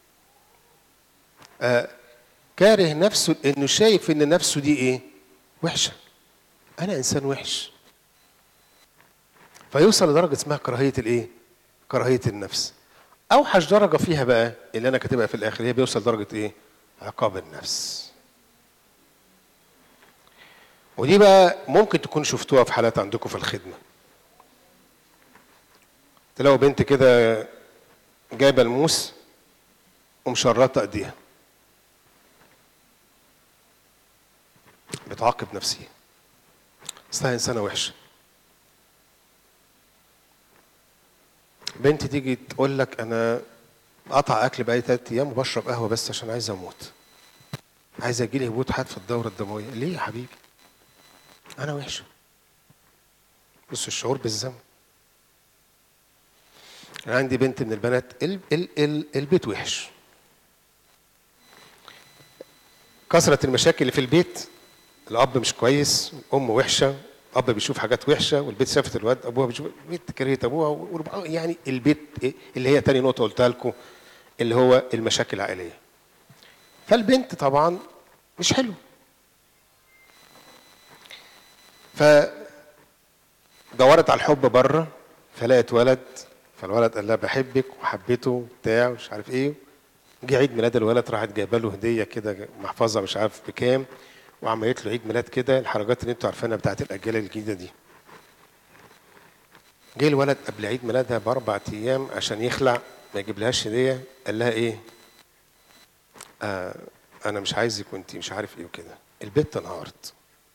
آه كاره نفسه انه شايف ان نفسه دي ايه وحشه انا انسان وحش فيوصل لدرجه اسمها كراهيه الايه كراهيه النفس اوحش درجه فيها بقى اللي انا كاتبها في الاخر هي بيوصل درجه ايه عقاب النفس ودي بقى ممكن تكون شفتوها في حالات عندكم في الخدمه تلاقوا بنت كده جايبه الموس ومشرطه ايديها بتعاقب نفسيا اصلها انسانه وحشه بنت تيجي تقول لك انا قطع اكل بقالي ثلاث ايام وبشرب قهوه بس عشان عايز اموت عايز اجيلي هبوط حاد في الدوره الدمويه ليه يا حبيبي انا وحشه بص الشعور بالذنب انا عندي بنت من البنات ال ال ال البيت وحش كثرة المشاكل اللي في البيت الأب مش كويس أم وحشة أب بيشوف حاجات وحشة والبيت شافت الواد أبوها بيشوف البيت كرهت أبوها وربع- يعني البيت إيه اللي هي تاني نقطة قلتها لكم اللي هو المشاكل العائلية فالبنت طبعا مش حلو ف دورت على الحب بره فلقت ولد فالولد قال لها بحبك وحبيته بتاع مش عارف ايه جه عيد ميلاد الولد راحت جايبه له هديه كده محفظه مش عارف بكام وعملت له عيد ميلاد كده الحركات اللي انتوا عارفينها بتاعت الاجيال الجديده دي جه الولد قبل عيد ميلادها باربع ايام عشان يخلع ما يجيبلهاش هديه قال لها ايه آه انا مش عايزك وانت مش عارف ايه وكده البت انهارت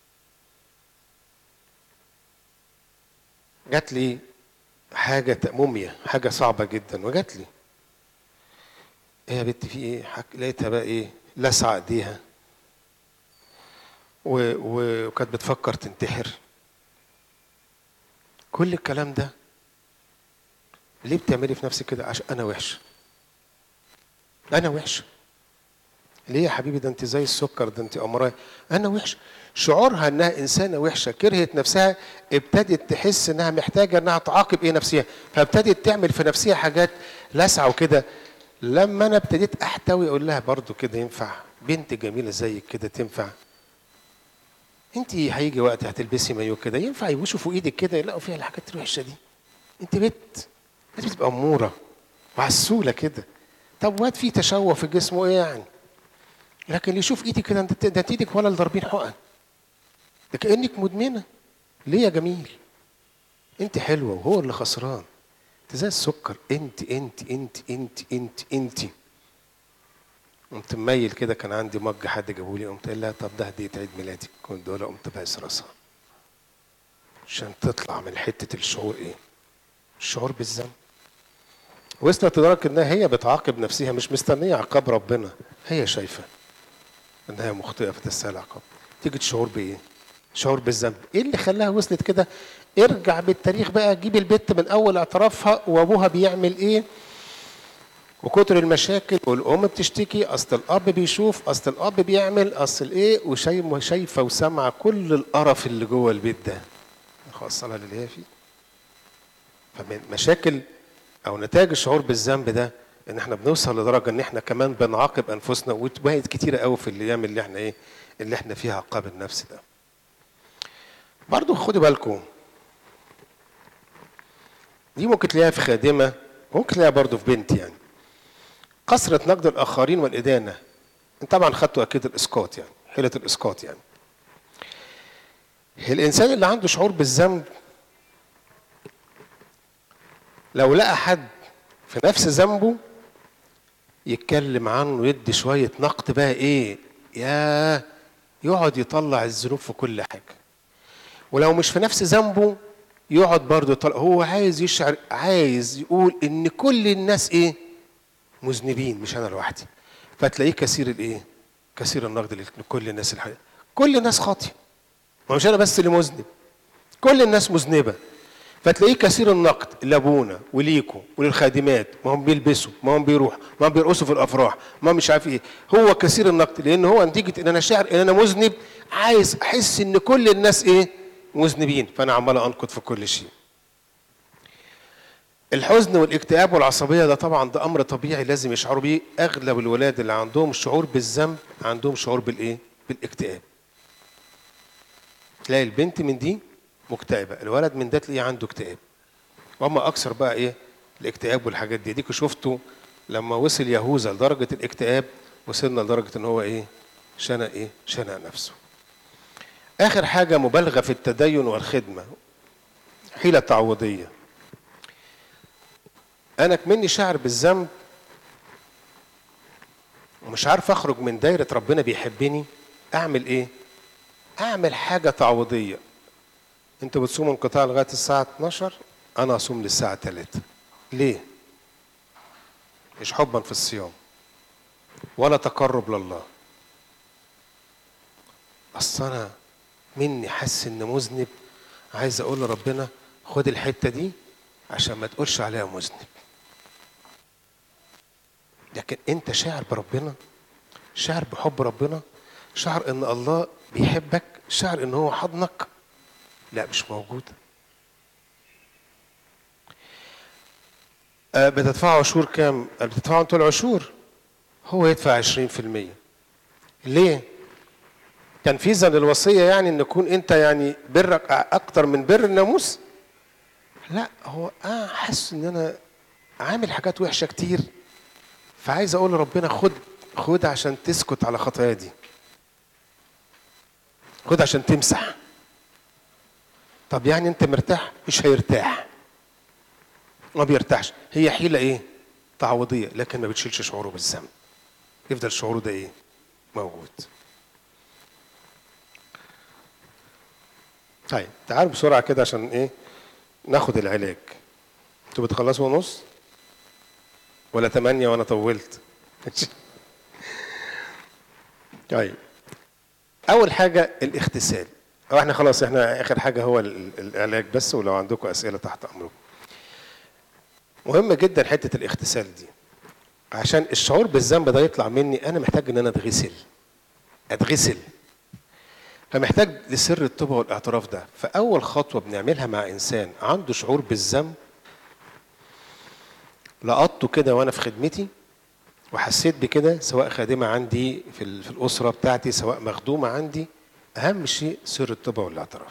جات لي حاجه موميا حاجه صعبه جدا وجات لي ايه يا بنت في ايه حك... لقيتها بقى ايه لسع ايديها و... و... وكانت بتفكر تنتحر كل الكلام ده ليه بتعملي في نفسك كده عشان انا وحشه انا وحشه ليه يا حبيبي ده انت زي السكر ده انت امراء انا وحشه شعورها انها انسانه وحشه كرهت نفسها ابتدت تحس انها محتاجه انها تعاقب ايه نفسها فابتدت تعمل في نفسها حاجات لسعه وكده لما انا ابتديت احتوي اقول لها برضو كده ينفع بنت جميله زيك كده تنفع انت هيجي وقت هتلبسي مايو كده ينفع يبوشوا فوق ايدك كده يلاقوا فيها الحاجات الوحشه دي انت بنت انت بتبقى اموره وعسوله كده طب واد في تشوه في جسمه ايه يعني لكن اللي يشوف ايدك كده انت ده ايدك ولا ضاربين حقن ده كانك مدمنه ليه يا جميل انت حلوه وهو اللي خسران انت زي السكر انت انت انت انت انت انت قمت مميل كده كان عندي مج حد جابه لي قمت قايل لها طب ده هديه عيد ميلادك كنت دول قمت باس راسها عشان تطلع من حته الشعور ايه الشعور بالذنب وصلت لدرجه انها هي بتعاقب نفسها مش مستنيه عقاب ربنا هي شايفه انها مخطئه فتستاهل عقاب تيجي تشعر بايه شعور بالذنب ايه اللي خلاها وصلت كده ارجع بالتاريخ بقى جيب البت من اول اعترافها وابوها بيعمل ايه وكتر المشاكل والام بتشتكي اصل الاب بيشوف اصل الاب بيعمل اصل ايه وشايفه شايفه وسامعه كل القرف اللي جوه البيت ده خاصة للي هي فيه فمن مشاكل او نتائج الشعور بالذنب ده ان احنا بنوصل لدرجه ان احنا كمان بنعاقب انفسنا وتبقت كتيره قوي في الايام اللي احنا ايه اللي احنا فيها عقاب النفس ده برضو خدوا بالكم دي ممكن تلاقيها في خادمه ممكن تلاقيها برضو في بنت يعني كثره نقد الاخرين والادانه انت طبعا خدتوا اكيد الاسقاط يعني حيله الاسقاط يعني الانسان اللي عنده شعور بالذنب لو لقى حد في نفس ذنبه يتكلم عنه ويدي شويه نقد بقى ايه يا يقعد يطلع الذنوب في كل حاجه ولو مش في نفس ذنبه يقعد برضه يطلع هو عايز يشعر عايز يقول ان كل الناس ايه مذنبين مش انا لوحدي فتلاقيه كثير الايه كثير النقد لكل الناس الحقيقة. كل الناس خاطئه ما مش انا بس اللي مذنب كل الناس مذنبه فتلاقيه كثير النقد لابونا وليكوا وللخادمات ما هم بيلبسوا ما هم بيروحوا ما هم بيرقصوا في الافراح ما هم مش عارف ايه هو كثير النقد لان هو نتيجه ان انا شاعر ان انا مذنب عايز احس ان كل الناس ايه مذنبين فانا عمال انقد في كل شيء الحزن والاكتئاب والعصبيه ده طبعا ده امر طبيعي لازم يشعروا بيه اغلب الولاد اللي عندهم شعور بالذنب عندهم شعور بالايه بالاكتئاب تلاقي البنت من دي مكتئبه الولد من ده تلاقيه عنده اكتئاب واما اكثر بقى ايه الاكتئاب والحاجات دي ديكوا شفتوا لما وصل يهوذا لدرجه الاكتئاب وصلنا لدرجه ان هو ايه شنق ايه شنق نفسه اخر حاجه مبالغه في التدين والخدمه حيله تعويضيه انا كمني شاعر بالذنب ومش عارف اخرج من دايره ربنا بيحبني اعمل ايه اعمل حاجه تعويضيه انتوا بتصوموا انقطاع لغايه الساعه 12 انا اصوم للساعه 3 ليه مش حبا في الصيام ولا تقرب لله اصل انا مني حاسس ان مذنب عايز اقول لربنا خد الحته دي عشان ما تقولش عليها مذنب لكن انت شاعر بربنا شاعر بحب ربنا شاعر ان الله بيحبك شاعر ان هو حضنك لا مش موجود آه، بتدفعوا عشور كام؟ آه، بتدفعوا انتوا العشور هو يدفع 20% ليه؟ تنفيذا للوصيه يعني ان يكون انت يعني برك اكتر من بر الناموس؟ لا هو اه حاسس ان انا عامل حاجات وحشه كتير فعايز اقول لربنا خد خد عشان تسكت على خطايا دي خد عشان تمسح طب يعني انت مرتاح مش هيرتاح ما بيرتاحش هي حيلة ايه تعويضية لكن ما بتشيلش شعوره بالذنب يفضل شعوره ده ايه موجود طيب تعالوا بسرعة كده عشان ايه ناخد العلاج انتوا بتخلصوا ونص ولا تمانية وانا طولت طيب اول حاجة الاغتسال او احنا خلاص احنا اخر حاجة هو ال- ال- العلاج بس ولو عندكم اسئلة تحت امركم مهم جدا حته الاغتسال دي عشان الشعور بالذنب ده يطلع مني انا محتاج ان انا اتغسل اتغسل فمحتاج لسر التوبه والاعتراف ده فاول خطوه بنعملها مع انسان عنده شعور بالذنب لقطته كده وانا في خدمتي وحسيت بكده سواء خادمه عندي في ال- في الاسره بتاعتي سواء مخدومه عندي اهم شيء سر التوبه والاعتراف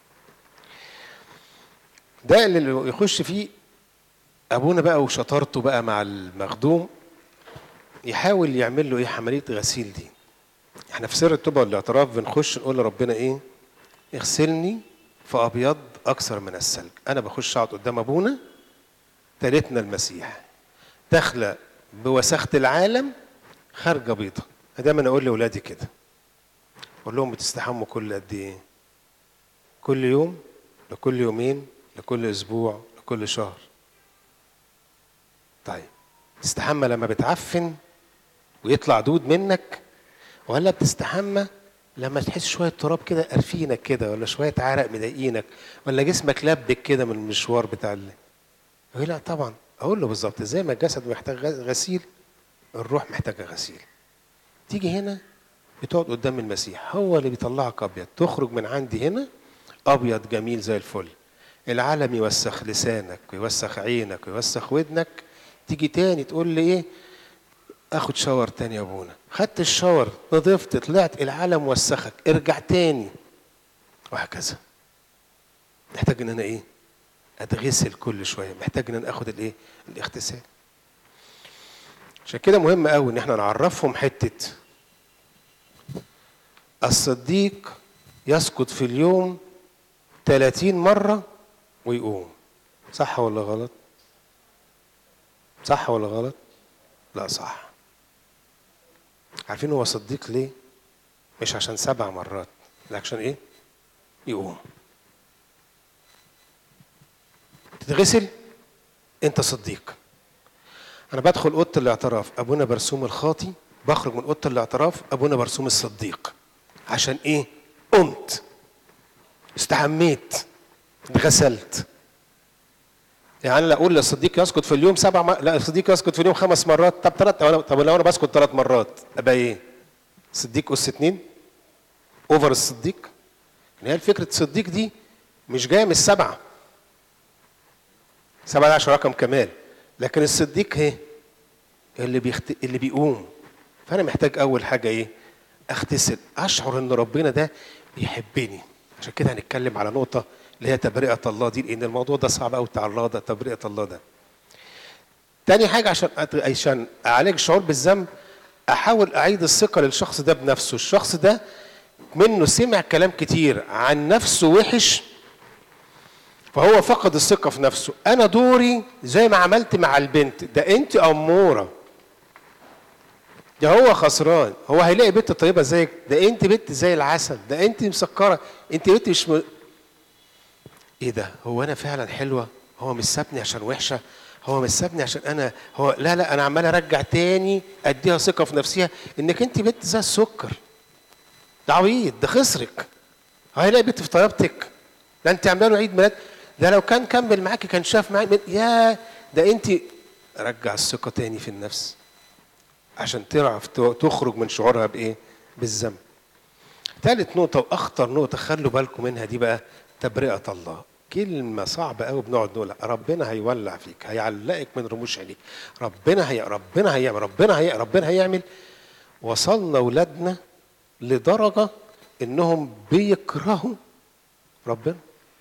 ده اللي يخش فيه ابونا بقى وشطارته بقى مع المخدوم يحاول يعمل له ايه عمليه غسيل دي احنا في سر التوبه والاعتراف بنخش نقول لربنا ايه اغسلني فابيض اكثر من الثلج انا بخش اقعد قدام ابونا تالتنا المسيح داخله بوساخه العالم خارجه بيضه دايما اقول لاولادي كده اقول لهم بتستحموا كل قد ايه كل يوم لكل يومين لكل اسبوع لكل شهر طيب تستحمى لما بتعفن ويطلع دود منك ولا بتستحمى لما تحس شويه تراب كده قرفينك كده ولا شويه عرق مضايقينك ولا جسمك لبك كده من المشوار بتاع ال... يقول لا طبعا اقول له بالظبط زي ما الجسد محتاج غ- غسيل الروح محتاجه غسيل تيجي هنا بتقعد قدام المسيح هو اللي بيطلعك ابيض تخرج من عندي هنا ابيض جميل زي الفل العالم يوسخ لسانك ويوسخ عينك ويوسخ ودنك تيجي تاني تقول لي ايه اخد شاور تاني يا ابونا خدت الشاور نضفت طلعت العالم وسخك ارجع تاني وهكذا محتاج ان انا ايه اتغسل كل شويه محتاج ان انا اخد الايه الاغتسال عشان كده مهم قوي ان احنا نعرفهم حته الصديق يسقط في اليوم 30 مره ويقوم صح ولا غلط صح ولا غلط لا صح عارفين هو صديق ليه مش عشان سبع مرات لا عشان ايه يقوم تتغسل انت صديق انا بدخل اوضه الاعتراف ابونا برسوم الخاطي بخرج من اوضه الاعتراف ابونا برسوم الصديق عشان ايه قمت استحميت اتغسلت يعني انا لا اقول للصديق يسقط في اليوم سبع م... لا الصديق يسقط في اليوم خمس مرات طب ثلاث طب لو انا بسقط ثلاث مرات ابقى ايه؟ صديق اس اتنين اوفر الصديق يعني هي فكره الصديق دي مش جايه من السبعه سبعه ده عشان رقم كمال لكن الصديق ايه؟ اللي بيخت... اللي بيقوم فانا محتاج اول حاجه ايه؟ اغتسل اشعر ان ربنا ده بيحبني عشان كده هنتكلم على نقطه اللي هي تبرئه الله دي لان الموضوع ده صعب قوي بتاع الله ده تبرئه الله ده تاني حاجه عشان أت- عشان اعالج الشعور بالذنب احاول اعيد الثقه للشخص ده بنفسه الشخص ده منه سمع كلام كتير عن نفسه وحش فهو فقد الثقه في نفسه انا دوري زي ما عملت مع البنت ده انت اموره ده هو خسران هو هيلاقي بنت طيبه زيك ده انت بنت زي العسل ده انت مسكره انت بنت مش م... ايه ده هو انا فعلا حلوه هو مش سابني عشان وحشه هو مش سابني عشان انا هو لا لا انا عمال ارجع تاني اديها ثقه في نفسها انك انت بنت زي السكر ده عبيط ده خسرك هيلاقي بنت في طيابتك ده انت عامله له عيد ميلاد ده لو كان كمل معاكي كان شاف معاك من- يا ده انت رجع الثقه تاني في النفس عشان تعرف ت- تخرج من شعورها بايه بالذنب ثالث نقطة وأخطر نقطة خلوا بالكم منها دي بقى تبرئة الله كلمة صعبة قوي بنقعد نقولها ربنا هيولع فيك هيعلقك من رموش عينيك ربنا هي ربنا هيعمل ربنا هي ربنا هيعمل وصلنا ولادنا لدرجة إنهم بيكرهوا ربنا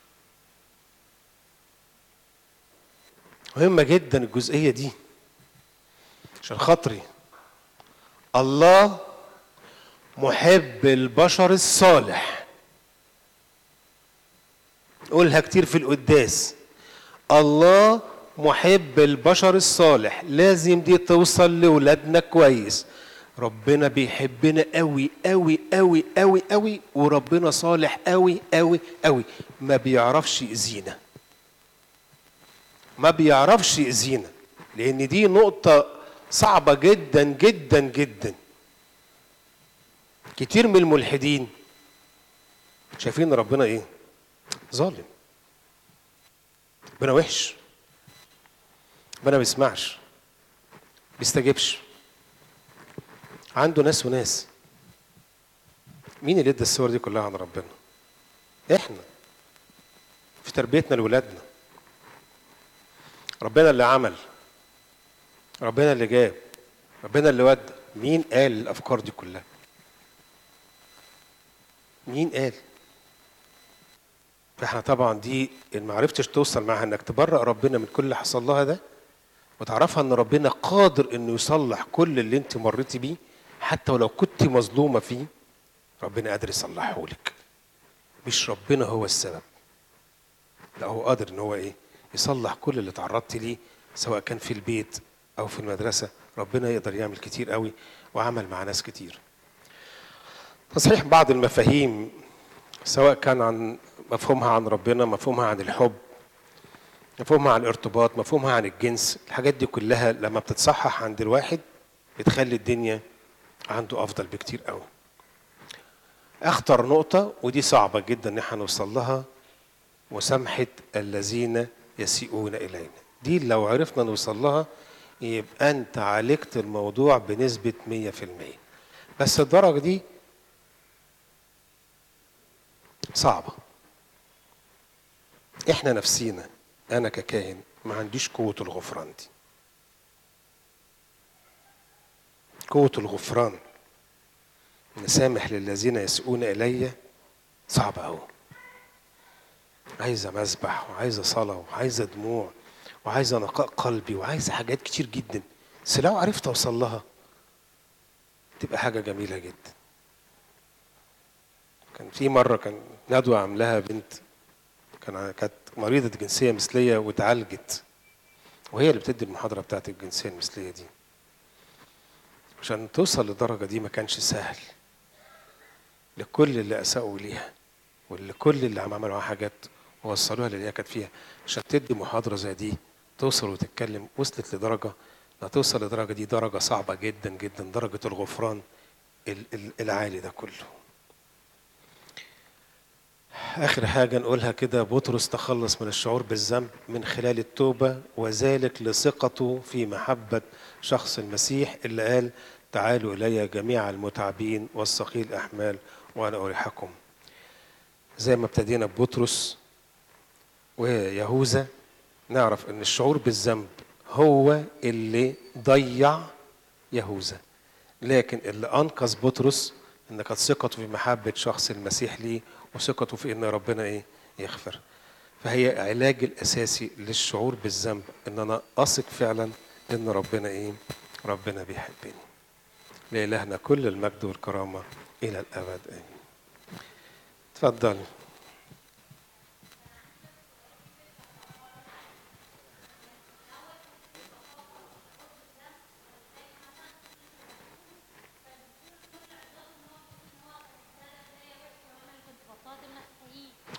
مهمة جدا الجزئية دي عشان خاطري الله محب البشر الصالح قولها كتير في القداس الله محب البشر الصالح لازم دي توصل لولادنا كويس ربنا بيحبنا قوي قوي قوي قوي قوي وربنا صالح قوي قوي قوي ما بيعرفش يأذينا ما بيعرفش يأذينا لأن دي نقطة صعبة جدا جدا جدا كتير من الملحدين شايفين ربنا ايه ظالم ربنا وحش ربنا ما بيسمعش بيستجيبش عنده ناس وناس مين اللي ادى الصور دي كلها عن ربنا احنا في تربيتنا لولادنا ربنا اللي عمل ربنا اللي جاب ربنا اللي ودى مين قال الافكار دي كلها مين قال فاحنا طبعا دي اللي ما عرفتش توصل معاها انك تبرأ ربنا من كل اللي حصل لها ده وتعرفها ان ربنا قادر انه يصلح كل اللي انت مريتي بيه حتى ولو كنت مظلومه فيه ربنا قادر يصلحه لك مش ربنا هو السبب لا هو قادر ان هو ايه يصلح كل اللي تعرضت ليه سواء كان في البيت او في المدرسه ربنا يقدر يعمل كتير قوي وعمل مع ناس كتير تصحيح بعض المفاهيم سواء كان عن مفهومها عن ربنا مفهومها عن الحب مفهومها عن الارتباط مفهومها عن الجنس الحاجات دي كلها لما بتتصحح عند الواحد بتخلي الدنيا عنده افضل بكتير قوي اخطر نقطه ودي صعبه جدا ان احنا نوصل لها مسامحه الذين يسيئون الينا دي لو عرفنا نوصل لها يبقى انت عالجت الموضوع بنسبه 100% بس الدرجه دي صعبه احنا نفسينا انا ككاهن ما عنديش قوه الغفران دي قوه الغفران نسامح للذين يسيئون الي صعب قوي عايزه مسبح وعايزه صلاه وعايزه دموع وعايزه نقاء قلبي وعايزه حاجات كتير جدا بس لو عرفت اوصل لها تبقى حاجه جميله جدا كان في مره كان ندوه عاملاها بنت كان كانت مريضه جنسيه مثليه واتعالجت وهي اللي بتدي المحاضره بتاعت الجنسيه المثليه دي عشان توصل للدرجه دي ما كانش سهل لكل اللي اساءوا ليها ولكل اللي عم عملوا معاها حاجات ووصلوها للي هي كانت فيها عشان تدي محاضره زي دي توصل وتتكلم وصلت لدرجه لا توصل لدرجه دي درجه صعبه جدا جدا درجه الغفران ال- ال- العالي ده كله آخر حاجة نقولها كده بطرس تخلص من الشعور بالذنب من خلال التوبة وذلك لثقته في محبة شخص المسيح اللي قال تعالوا إلي جميع المتعبين والثقيل الأحمال وأنا أريحكم زي ما ابتدينا ببطرس ويهوذا نعرف ان الشعور بالذنب هو اللي ضيع يهوذا لكن اللي انقذ بطرس ان كانت ثقته في محبه شخص المسيح ليه وثقته في ان ربنا ايه يغفر فهي علاج الاساسي للشعور بالذنب ان انا اثق فعلا ان ربنا ايه ربنا بيحبني لإلهنا كل المجد والكرامه الى الابد امين اتفضل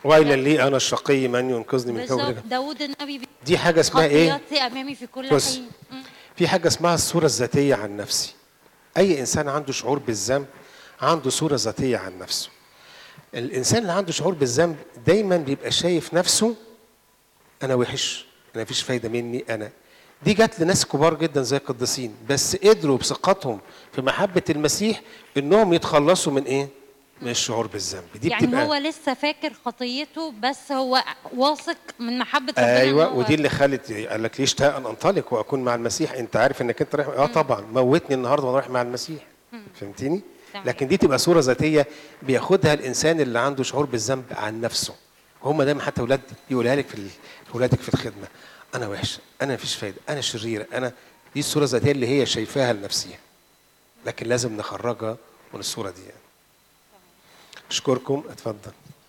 ويلا لي انا الشقي من ينقذني من بالظبط حبك داود النبي بيقول دي حاجه اسمها ايه خطياتي امامي في كل بص. حين مم. في حاجه اسمها الصوره الذاتيه عن نفسي اي انسان عنده شعور بالذنب عنده صوره ذاتيه عن نفسه الانسان اللي عنده شعور بالذنب دايما بيبقى شايف نفسه انا وحش انا مفيش فايده مني انا دي جت لناس كبار جدا زي القديسين بس قدروا بثقتهم في محبه المسيح انهم يتخلصوا من ايه من الشعور بالذنب دي يعني بتبقى هو لسه فاكر خطيته بس هو واثق من محبه ربنا إن ايوه هو- ودي اللي خلت قال لك ليش اشتاق ان انطلق واكون مع المسيح انت عارف انك انت رايح اه طبعا موتني النهارده وانا رايح مع المسيح فهمتني تمام. لكن دي تبقى صوره ذاتيه بياخدها الانسان اللي عنده شعور بالذنب عن نفسه وهم دايما حتى اولاد يقولها لك في ال- اولادك في الخدمه انا وحش انا مفيش فايده انا شريره انا دي الصوره الذاتيه اللي هي شايفاها لنفسها لكن لازم نخرجها من الصوره دي يعني. اشكركم اتفضل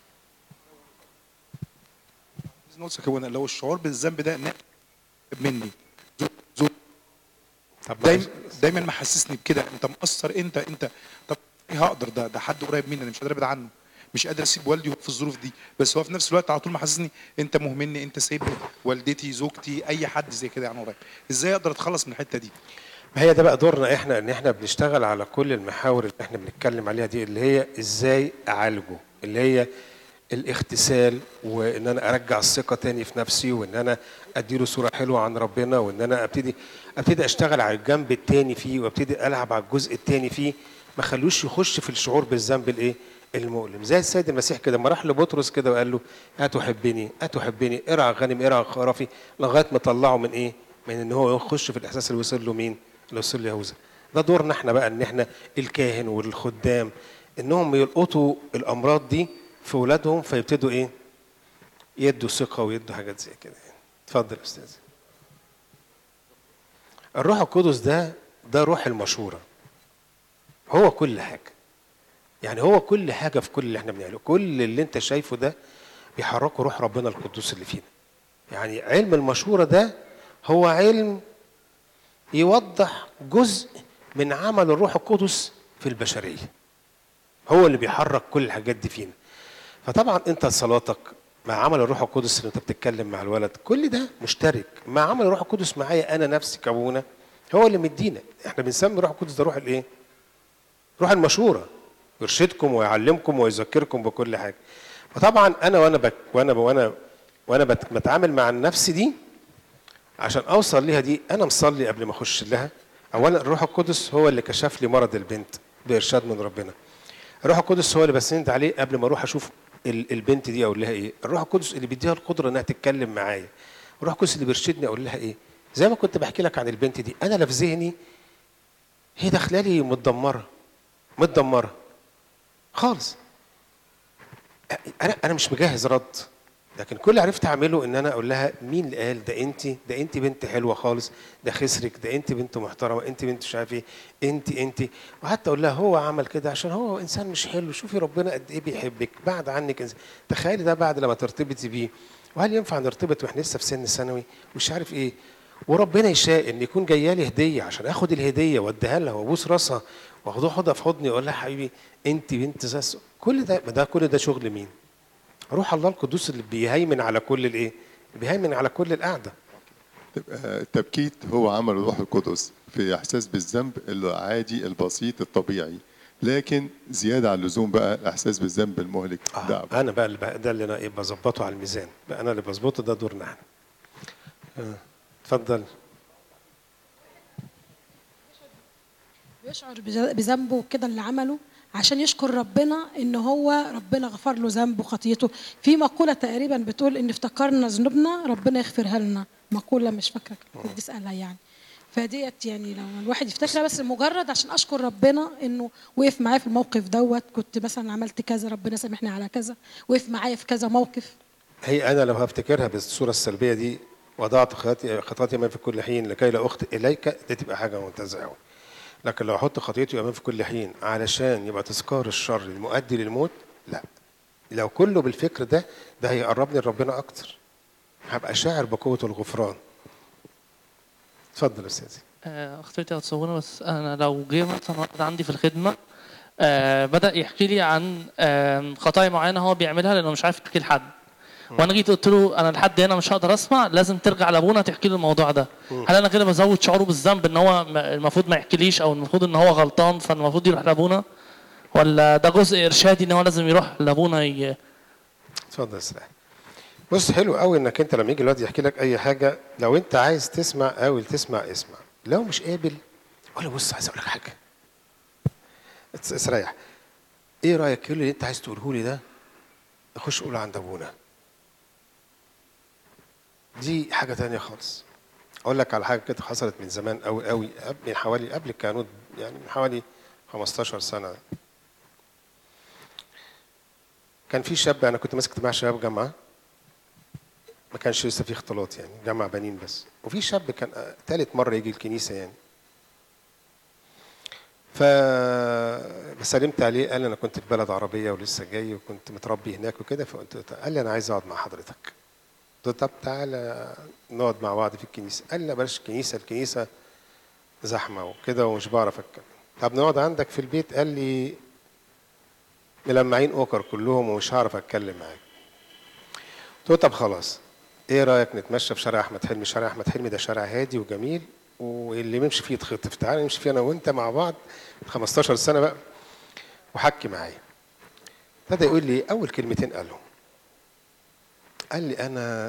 نقطة كمان لو الشعور بالذنب ده نائب مني زو زو طب دايما دايما محسسني بكده انت مقصر انت انت طب ايه هقدر ده ده حد قريب مني انا مش قادر ابعد عنه مش قادر اسيب والدي في الظروف دي بس هو في نفس الوقت على طول محسسني انت مهملني انت سايبني والدتي زوجتي اي حد زي كده يعني قريب ازاي اقدر اتخلص من الحته دي ما هي ده بقى دورنا احنا ان احنا بنشتغل على كل المحاور اللي احنا بنتكلم عليها دي اللي هي ازاي اعالجه اللي هي الاغتسال وان انا ارجع الثقه تاني في نفسي وان انا اديله صوره حلوه عن ربنا وان انا ابتدي ابتدي اشتغل على الجنب التاني فيه وابتدي العب على الجزء التاني فيه ما خلوش يخش في الشعور بالذنب الايه المؤلم زي السيد المسيح كده لما راح لبطرس كده وقال له اتحبني اتحبني ارعى غنم ارعى خرافي لغايه ما طلعه من ايه من ان هو يخش في الاحساس اللي وصل له مين اللي وصل له يهوذا ده دورنا احنا بقى ان احنا الكاهن والخدام انهم يلقطوا الامراض دي في اولادهم فيبتدوا ايه يدوا ثقه ويدوا حاجات زي كده يعني. اتفضل يا استاذ الروح القدس ده ده روح المشوره هو كل حاجه يعني هو كل حاجه في كل اللي احنا بنعمله كل اللي انت شايفه ده بيحركه روح ربنا القدوس اللي فينا يعني علم المشوره ده هو علم يوضح جزء من عمل الروح القدس في البشريه هو اللي بيحرك كل الحاجات دي فينا فطبعا انت صلاتك مع عمل الروح القدس اللي انت بتتكلم مع الولد كل ده مشترك مع عمل الروح القدس معايا انا نفسي كابونا هو اللي مدينا احنا بنسمي الروح القدس ده روح الايه روح المشوره يرشدكم ويعلمكم ويذكركم بكل حاجه فطبعا انا وانا بك وانا وانا وانا بت- بتعامل مع النفس دي عشان اوصل ليها دي انا مصلي قبل ما اخش لها اولا الروح القدس هو اللي كشف لي مرض البنت بارشاد من ربنا الروح القدس هو اللي بسند عليه قبل ما اروح اشوف ال- البنت دي اقول لها ايه الروح القدس اللي بيديها القدره انها تتكلم معايا الروح القدس اللي بيرشدني اقول لها ايه زي ما كنت بحكي لك عن البنت دي انا لا في ذهني هي داخله لي متدمره متدمره خالص انا انا مش مجهز رد لكن كل اللي عرفت اعمله ان انا اقول لها مين اللي قال ده انت ده انت بنت حلوه خالص ده خسرك ده انت بنت محترمه انت بنت مش عارف ايه انت انت وحتى اقول لها هو عمل كده عشان هو انسان مش حلو شوفي ربنا قد ايه بيحبك بعد عنك إنسان. تخيلي ده بعد لما ترتبطي بيه وهل ينفع نرتبط واحنا لسه في سن ثانوي مش عارف ايه وربنا يشاء ان يكون جايه لي هديه عشان اخد الهديه واديها لها وابوس راسها واخدها اخدها في حضني واقول لها حبيبي انت بنت زي كل ده ده كل ده شغل مين؟ روح الله القدوس اللي بيهيمن على كل الايه؟ اللي بيهيمن على كل القعده تبقى التبكيت هو عمل الروح القدس في احساس بالذنب العادي البسيط الطبيعي لكن زياده عن اللزوم بقى الاحساس بالذنب المهلك ده آه. انا بقى اللي بقى ده اللي انا ايه بظبطه على الميزان بقى انا اللي بظبطه ده دورنا احنا آه. اتفضل بيشعر بذ- بذنبه كده اللي عمله عشان يشكر ربنا ان هو ربنا غفر له ذنبه وخطيته في مقوله تقريبا بتقول ان افتكرنا ذنوبنا ربنا يغفرها لنا مقوله مش فاكره كنت اسالها يعني فديت يعني لو الواحد يفتكرها بس مجرد عشان اشكر ربنا انه وقف معايا في الموقف دوت كنت مثلا عملت كذا ربنا سامحني على كذا وقف معايا في كذا موقف هي انا لو هفتكرها بالصوره السلبيه دي وضعت خطيئتي خطيئتي امام في كل حين لكي لا اخطئ اليك دي تبقى حاجه ممتازه قوي لكن لو احط خطيئتي امام في كل حين علشان يبقى تذكار الشر المؤدي للموت لا لو كله بالفكر ده ده هيقربني لربنا اكتر هبقى شاعر بقوه الغفران اتفضل يا استاذي آه، اخترتي هتصورنا بس انا لو جه مثلا واحد عندي في الخدمه آه بدا يحكي لي عن آه خطايا معينه هو بيعملها لانه مش عارف يحكي لحد وانا جيت قلت له انا لحد هنا مش هقدر اسمع لازم ترجع لابونا تحكي له الموضوع ده هل انا كده بزود شعوره بالذنب ان هو م- المفروض ما يحكيليش او المفروض ان هو غلطان فالمفروض يروح لابونا ولا ده جزء ارشادي ان هو لازم يروح لابونا ي... اتفضل اسرع بص حلو قوي انك انت لما يجي الواد يحكي لك اي حاجه لو انت عايز تسمع او تسمع اسمع لو مش قابل قول له بص عايز اقول لك حاجه اس- استريح ايه رايك كل اللي انت عايز تقوله لي ده اخش قوله عند ابونا دي حاجه تانية خالص اقول لك على حاجه كده حصلت من زمان قوي قوي من حوالي قبل الكهنوت يعني من حوالي 15 سنه كان في شاب انا كنت ماسك اجتماع شباب جامعه ما كانش لسه في اختلاط يعني جامعه بنين بس وفي شاب كان آه، تالت مره يجي الكنيسه يعني ف سلمت عليه قال لي انا كنت في بلد عربيه ولسه جاي وكنت متربي هناك وكده فقلت له- قال لي انا عايز اقعد مع حضرتك قلت له طب تعالى نقعد مع بعض في الكنيسه قال لي لا بلاش الكنيسه الكنيسه زحمه وكده ومش بعرف اتكلم طب نقعد عندك في البيت قال لي ملمعين اوكر كلهم ومش هعرف اتكلم معاك قلت له طب خلاص ايه رايك نتمشى في شارع احمد حلمي شارع احمد حلمي ده شارع هادي وجميل واللي بيمشي فيه يتخطف تعالى نمشي فيه انا وانت مع بعض 15 سنه بقى وحكي معايا ابتدى يقول لي اول كلمتين قالهم قال لي انا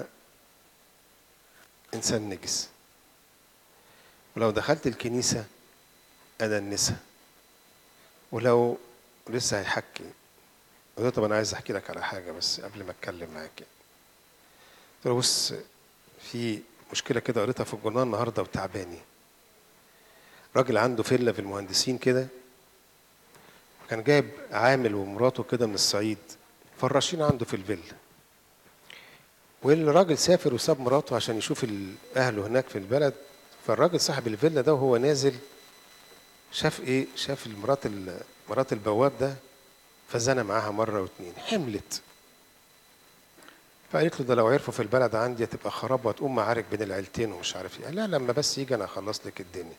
انسان نجس ولو دخلت الكنيسه ادنسها ولو لسه هيحكي قلت له طب انا عايز احكي لك على حاجه بس قبل ما اتكلم معاك يعني. قلت له بص في مشكله كده قريتها في الجورنال النهارده وتعباني راجل عنده فيلا في المهندسين كده كان جايب عامل ومراته كده من الصعيد فراشين عنده في الفيلا والراجل سافر وساب مراته عشان يشوف ال- اهله هناك في البلد فالراجل صاحب الفيلا ده وهو نازل شاف ايه شاف المرات ال- مرات البواب ده فزنى معاها مره واتنين حملت فقالت له ده لو عرفوا في البلد عندي هتبقى خراب وهتقوم معارك بين العيلتين ومش عارف ايه قال لا لما بس يجي انا اخلص لك الدنيا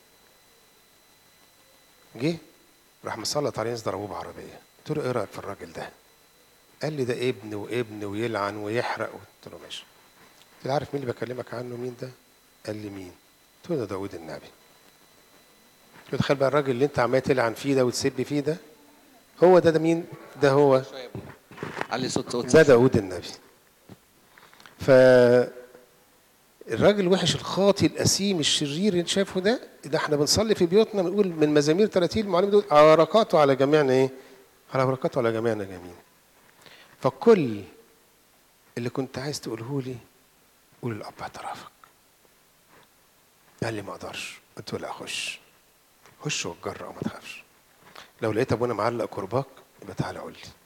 جه راح مسلط عليه ناس ضربوه بعربيه قلت له ايه رايك في الراجل ده قال لي ده ابن وابن ويلعن ويحرق قلت له ماشي قلت له عارف مين اللي بكلمك عنه مين ده قال لي مين قلت له ده داوود النبي قلت له تخيل بقى الراجل اللي انت عمال تلعن فيه ده وتسب فيه ده هو ده ده مين ده هو علي صوت صوت ده داود النبي ف الراجل الوحش الخاطي الاسيم الشرير اللي انت شايفه ده ده احنا بنصلي في بيوتنا بنقول من مزامير 30 المعلم دول على بركاته على جميعنا ايه؟ على بركاته على جميعنا جميعا. فكل اللي كنت عايز تقوله لي قول الاب اعترافك. قال لي ما اقدرش قلت له لا خش خش واتجرأ وما تخافش. لو لقيت ابونا معلق كرباك يبقى تعالى قول لي.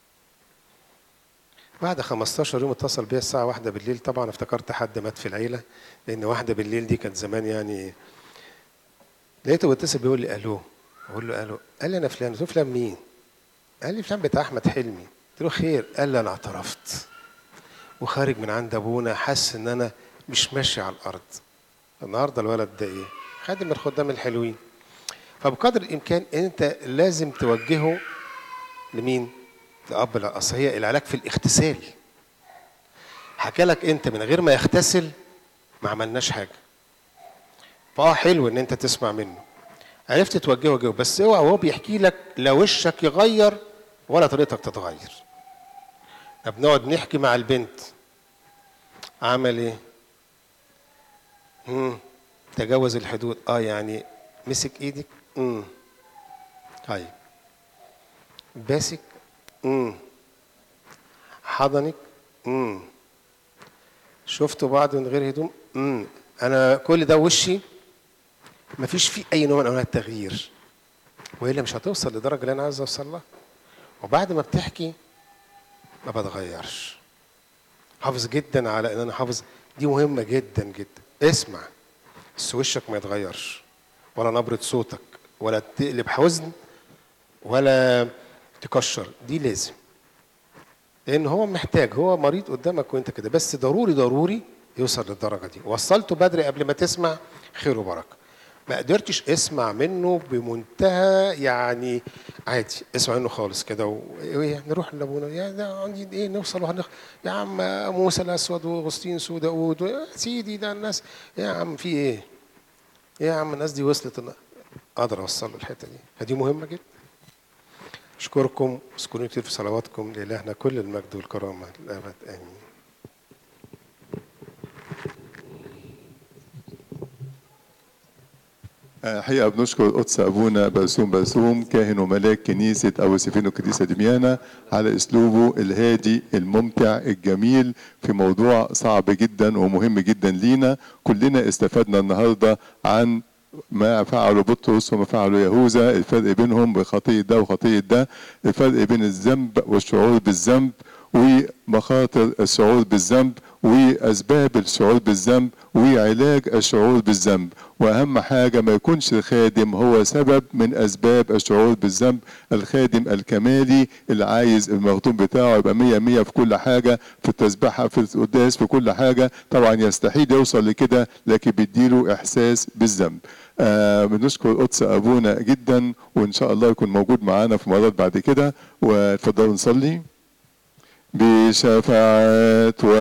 بعد 15 يوم اتصل بيا الساعة واحدة بالليل طبعا افتكرت حد مات في العيلة لأن واحدة بالليل دي كانت زمان يعني لقيته بيتصل بيقول لي ألو أقول له ألو قال لي أنا فلان قلت له فلان مين؟ قال لي فلان بتاع أحمد حلمي قلت له خير قال لي أنا اعترفت وخارج من عند أبونا حاسس إن أنا مش ماشي على الأرض النهاردة الولد ده إيه؟ خادم من الخدام الحلوين فبقدر الإمكان أنت لازم توجهه لمين؟ لأب لا أصل هي العلاج في الاغتسال حكى لك أنت من غير ما يغتسل ما عملناش حاجة فأه حلو إن أنت تسمع منه عرفت توجهه وجهه بس اوعى وهو بيحكي لك لا وشك يغير ولا طريقتك تتغير احنا بنقعد نحكي مع البنت عمل ايه؟ مم. تجاوز الحدود اه يعني مسك ايدك امم طيب باسك امم حضنك امم شفتوا بعض من غير هدوم امم انا كل ده وشي مفيش فيه اي نوع من انواع التغيير والا مش هتوصل للدرجه اللي انا عايز اوصل لها وبعد ما بتحكي ما بتغيرش حافظ جدا على ان انا حافظ دي مهمه جدا جدا اسمع بس وشك ما يتغيرش ولا نبره صوتك ولا تقلب حزن ولا تكشر دي لازم لان هو محتاج هو مريض قدامك وانت كده بس ضروري ضروري يوصل للدرجه دي وصلته بدري قبل ما تسمع خير وبركه ما قدرتش اسمع منه بمنتهى يعني عادي اسمع منه خالص كده و- وايه نروح لابونا يا ده عندي ايه نوصل وهنخ يا عم موسى الاسود واغسطين وداود يا سيدي ده الناس يا عم في ايه؟ ايه يا عم الناس دي وصلت إن- اقدر اوصل له الحته دي فدي مهمه جدا اشكركم اذكروني كتير في صلواتكم لالهنا كل المجد والكرامه للابد امين حقيقة بنشكر قدس أبونا برسوم برسوم كاهن وملاك كنيسة أو سفين القديسة دميانة على أسلوبه الهادي الممتع الجميل في موضوع صعب جدا ومهم جدا لينا كلنا استفدنا النهاردة عن ما فعله بطرس وما فعله يهوذا الفرق بينهم بخطية ده وخطية ده الفرق بين الذنب والشعور بالذنب ومخاطر الشعور بالذنب واسباب الشعور بالذنب وعلاج الشعور بالذنب واهم حاجه ما يكونش الخادم هو سبب من اسباب الشعور بالذنب الخادم الكمالي اللي عايز المخدوم بتاعه يبقى مية مية في كل حاجه في التسبحه في القداس في كل حاجه طبعا يستحيل يوصل لكده لكن بيديله احساس بالذنب آه بنشكر قدس ابونا جدا وان شاء الله يكون موجود معانا في مرات بعد كده واتفضلوا نصلي بشفاعة